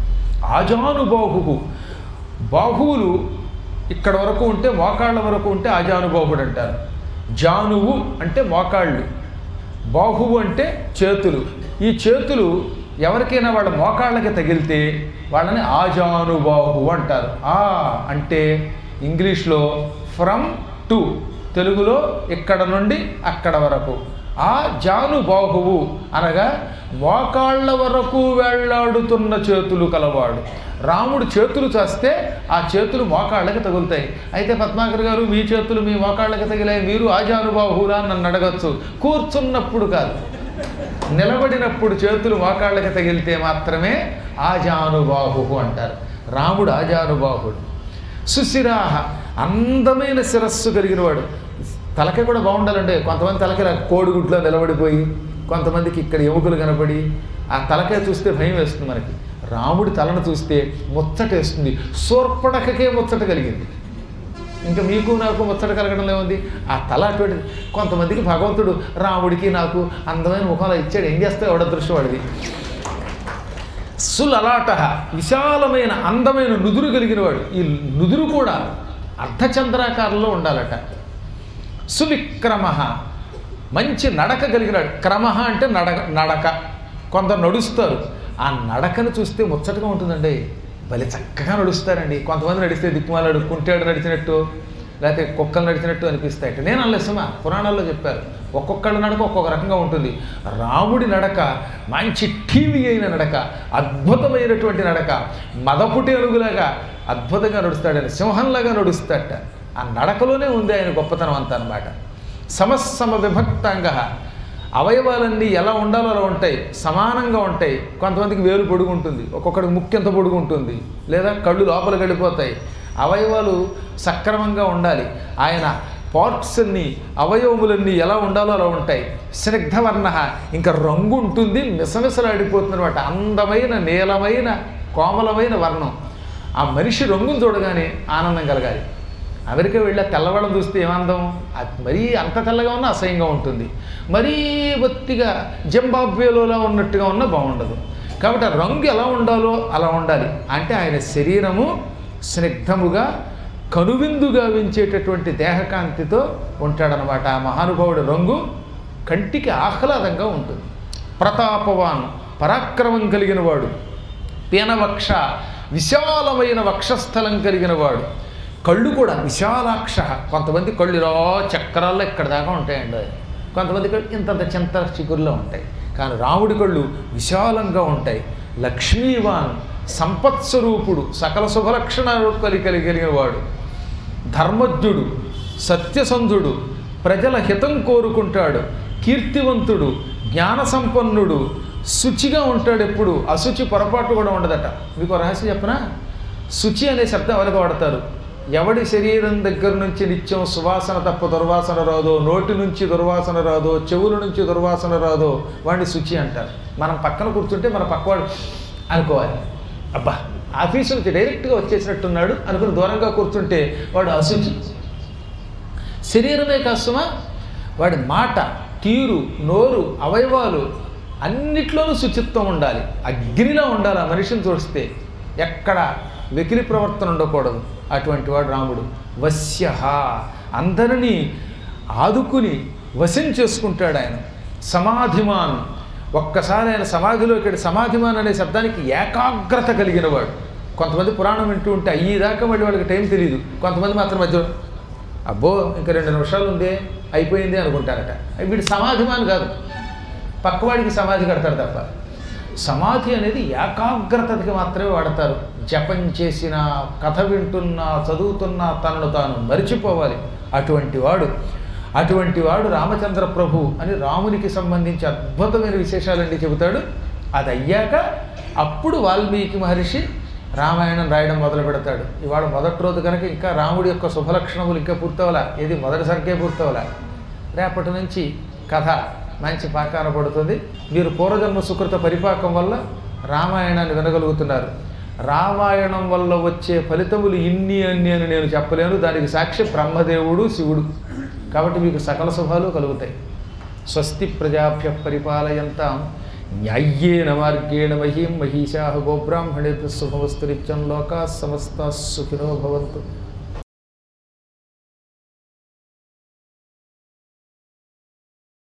ఆజానుబాహు బాహువులు ఇక్కడ వరకు ఉంటే మోకాళ్ళ వరకు ఉంటే ఆజానుబాహుడు అంటారు జానువు అంటే మోకాళ్ళు బాహువు అంటే చేతులు ఈ చేతులు ఎవరికైనా వాళ్ళ మోకాళ్ళకి తగిలితే వాళ్ళని ఆజానుబాహు అంటారు ఆ అంటే ఇంగ్లీష్లో ఫ్రమ్ టు తెలుగులో ఇక్కడ నుండి అక్కడ వరకు ఆ జానుబాహువు అనగా మోకాళ్ళ వరకు వేళ్లాడుతున్న చేతులు కలవాడు రాముడు చేతులు చేస్తే ఆ చేతులు మోకాళ్ళకి తగులుతాయి అయితే పద్మాకర్ గారు మీ చేతులు మీ మోకాళ్ళకి తగిలాయి మీరు ఆజానుబాహురా అని నన్ను అడగచ్చు కూర్చున్నప్పుడు కాదు నిలబడినప్పుడు చేతులు మోకాళ్ళకి తగిలితే మాత్రమే ఆజానుబాహు అంటారు రాముడు ఆజానుబాహుడు సుశిరాహ అందమైన శిరస్సు కలిగినవాడు తలక కూడా బాగుండాలంటే కొంతమంది తలకి ఇలా కోడిగుడ్లో నిలబడిపోయి కొంతమందికి ఇక్కడ ఎముకలు కనపడి ఆ తలకాయ చూస్తే భయం వేస్తుంది మనకి రాముడి తలను చూస్తే ముచ్చటేస్తుంది శూర్పణకకే ముచ్చట కలిగింది ఇంకా మీకు నాకు ముచ్చట కలగడంలో ఉంది ఆ తల అటువంటిది కొంతమందికి భగవంతుడు రాముడికి నాకు అందమైన ముఖంలో ఇచ్చాడు ఏం చేస్తే ఎవడ దృష్టి వాడిది సులలాట విశాలమైన అందమైన నుదురు కలిగిన వాడు ఈ నుదురు కూడా అర్ధచంద్రాకారంలో ఉండాలట సువిక్రమ మంచి నడక కలిగినాడు క్రమ అంటే నడక నడక కొందరు నడుస్తారు ఆ నడకను చూస్తే ముచ్చటగా ఉంటుందండి భలే చక్కగా నడుస్తారండి కొంతమంది నడిస్తే దిక్కుమాలాడు కుంటాడు నడిచినట్టు లేకపోతే కుక్కలు నడిచినట్టు అనిపిస్తాయట నేను అనలేసమా పురాణాల్లో చెప్పారు ఒక్కొక్కళ్ళ నడక ఒక్కొక్క రకంగా ఉంటుంది రాముడి నడక మంచి టీవీ అయిన నడక అద్భుతమైనటువంటి నడక మదపుటి అరుగులాగా అద్భుతంగా నడుస్తాడని సింహంలాగా నడుస్తాడట ఆ నడకలోనే ఉంది ఆయన గొప్పతనం అంతా అనమాట సమస్సమ విభక్తాంగ అవయవాలన్నీ ఎలా ఉండాలో అలా ఉంటాయి సమానంగా ఉంటాయి కొంతమందికి వేలు పొడుగు ఉంటుంది ఒక్కొక్కడికి ముక్కు ఎంత పొడుగు ఉంటుంది లేదా కళ్ళు లోపలికి వెళ్ళిపోతాయి అవయవాలు సక్రమంగా ఉండాలి ఆయన పార్ట్స్ అన్ని అవయవములన్నీ ఎలా ఉండాలో అలా ఉంటాయి స్నిగ్ధవర్ణ ఇంకా రంగు ఉంటుంది మిసమిసలాడిపోతుంది అనమాట అందమైన నీలమైన కోమలమైన వర్ణం ఆ మనిషి రంగును చూడగానే ఆనందం కలగాలి అమెరికా వెళ్ళి ఆ తెల్లవాళ్ళం చూస్తే ఏమందం అది మరీ అంత తెల్లగా ఉన్నా అసహ్యంగా ఉంటుంది మరీ బొత్తిగా జింబాబ్వేలోలా ఉన్నట్టుగా ఉన్నా బాగుండదు కాబట్టి ఆ రంగు ఎలా ఉండాలో అలా ఉండాలి అంటే ఆయన శరీరము స్నిగ్ధముగా కనువిందుగా వించేటటువంటి దేహకాంతితో ఉంటాడనమాట ఆ మహానుభావుడి రంగు కంటికి ఆహ్లాదంగా ఉంటుంది ప్రతాపవాన్ పరాక్రమం కలిగిన వాడు పీనవక్ష విశాలమైన వక్షస్థలం కలిగిన వాడు కళ్ళు కూడా విశాలాక్ష కొంతమంది కళ్ళు ఇలా చక్రాల్లో ఇక్కడ దాకా ఉంటాయండి కొంతమంది కళ్ళు ఇంతంత చింత చిగురులో ఉంటాయి కానీ రాముడి కళ్ళు విశాలంగా ఉంటాయి లక్ష్మీవాన్ సంపత్స్వరూపుడు సకల శుభలక్షణాలు కలిగి కలిగిన వాడు ధర్మజ్ఞుడు సత్యసంధుడు ప్రజల హితం కోరుకుంటాడు కీర్తివంతుడు జ్ఞాన సంపన్నుడు శుచిగా ఉంటాడు ఎప్పుడు అశుచి పొరపాటు కూడా ఉండదట మీకు రహస్యం చెప్పనా శుచి అనే శబ్దం ఎవరికి వాడతారు ఎవడి శరీరం దగ్గర నుంచి నిత్యం సువాసన తప్ప దుర్వాసన రాదో నోటి నుంచి దుర్వాసన రాదో చెవుల నుంచి దుర్వాసన రాదో వాడిని శుచి అంటారు మనం పక్కన కూర్చుంటే మన పక్కవాడు అనుకోవాలి అబ్బా ఆఫీసు నుంచి డైరెక్ట్గా వచ్చేసినట్టున్నాడు అనుకుని దూరంగా కూర్చుంటే వాడు అశుచి శరీరమే కాస్తమా వాడి మాట తీరు నోరు అవయవాలు అన్నిట్లోనూ శుచిత్వం ఉండాలి అగ్నిలో ఉండాలి ఆ మనిషిని చూస్తే ఎక్కడ వెకిలి ప్రవర్తన ఉండకూడదు అటువంటి వాడు రాముడు వశ్య అందరినీ ఆదుకుని వశం చేసుకుంటాడు ఆయన సమాధిమాన్ ఒక్కసారి ఆయన సమాధిలోకి వెళ్ళి సమాధిమాన్ అనే శబ్దానికి ఏకాగ్రత కలిగిన వాడు కొంతమంది పురాణం వింటూ ఉంటే అయ్యేదాకా మళ్ళీ వాళ్ళకి టైం తెలియదు కొంతమంది మాత్రం మధ్య అబ్బో ఇంకా రెండు నిమిషాలు ఉందే అయిపోయింది అనుకుంటారట అవి వీడు సమాధిమాన్ కాదు పక్కవాడికి సమాధి కడతారు తప్ప సమాధి అనేది ఏకాగ్రతకి మాత్రమే వాడతారు జపం చేసిన కథ వింటున్నా చదువుతున్నా తనను తాను మరిచిపోవాలి అటువంటి వాడు అటువంటి వాడు రామచంద్ర ప్రభు అని రామునికి సంబంధించి అద్భుతమైన విశేషాలన్నీ చెబుతాడు అది అయ్యాక అప్పుడు వాల్మీకి మహర్షి రామాయణం రాయడం మొదలు పెడతాడు ఇవాళ మొదటి రోజు కనుక ఇంకా రాముడి యొక్క శుభలక్షణములు ఇంకా పూర్తవలా ఇది మొదటి సరిగ్గే పూర్తవలా రేపటి నుంచి కథ మంచి పాకాన పడుతుంది మీరు పూర్వజన్మ సుకృత పరిపాకం వల్ల రామాయణాన్ని వినగలుగుతున్నారు రామాయణం వల్ల వచ్చే ఫలితములు ఇన్ని అన్ని అని నేను చెప్పలేను దానికి సాక్షి బ్రహ్మదేవుడు శివుడు కాబట్టి మీకు సకల శుభాలు కలుగుతాయి స్వస్తి ప్రజాభ్య పరిపాలయంతాం న్యాయ్యేన మార్గేణ మహీం మహిషా గోబ్రాహ్మణేభ్య శుభమస్తు నిత్యం లోకా సమస్త సుఖినో భవంతు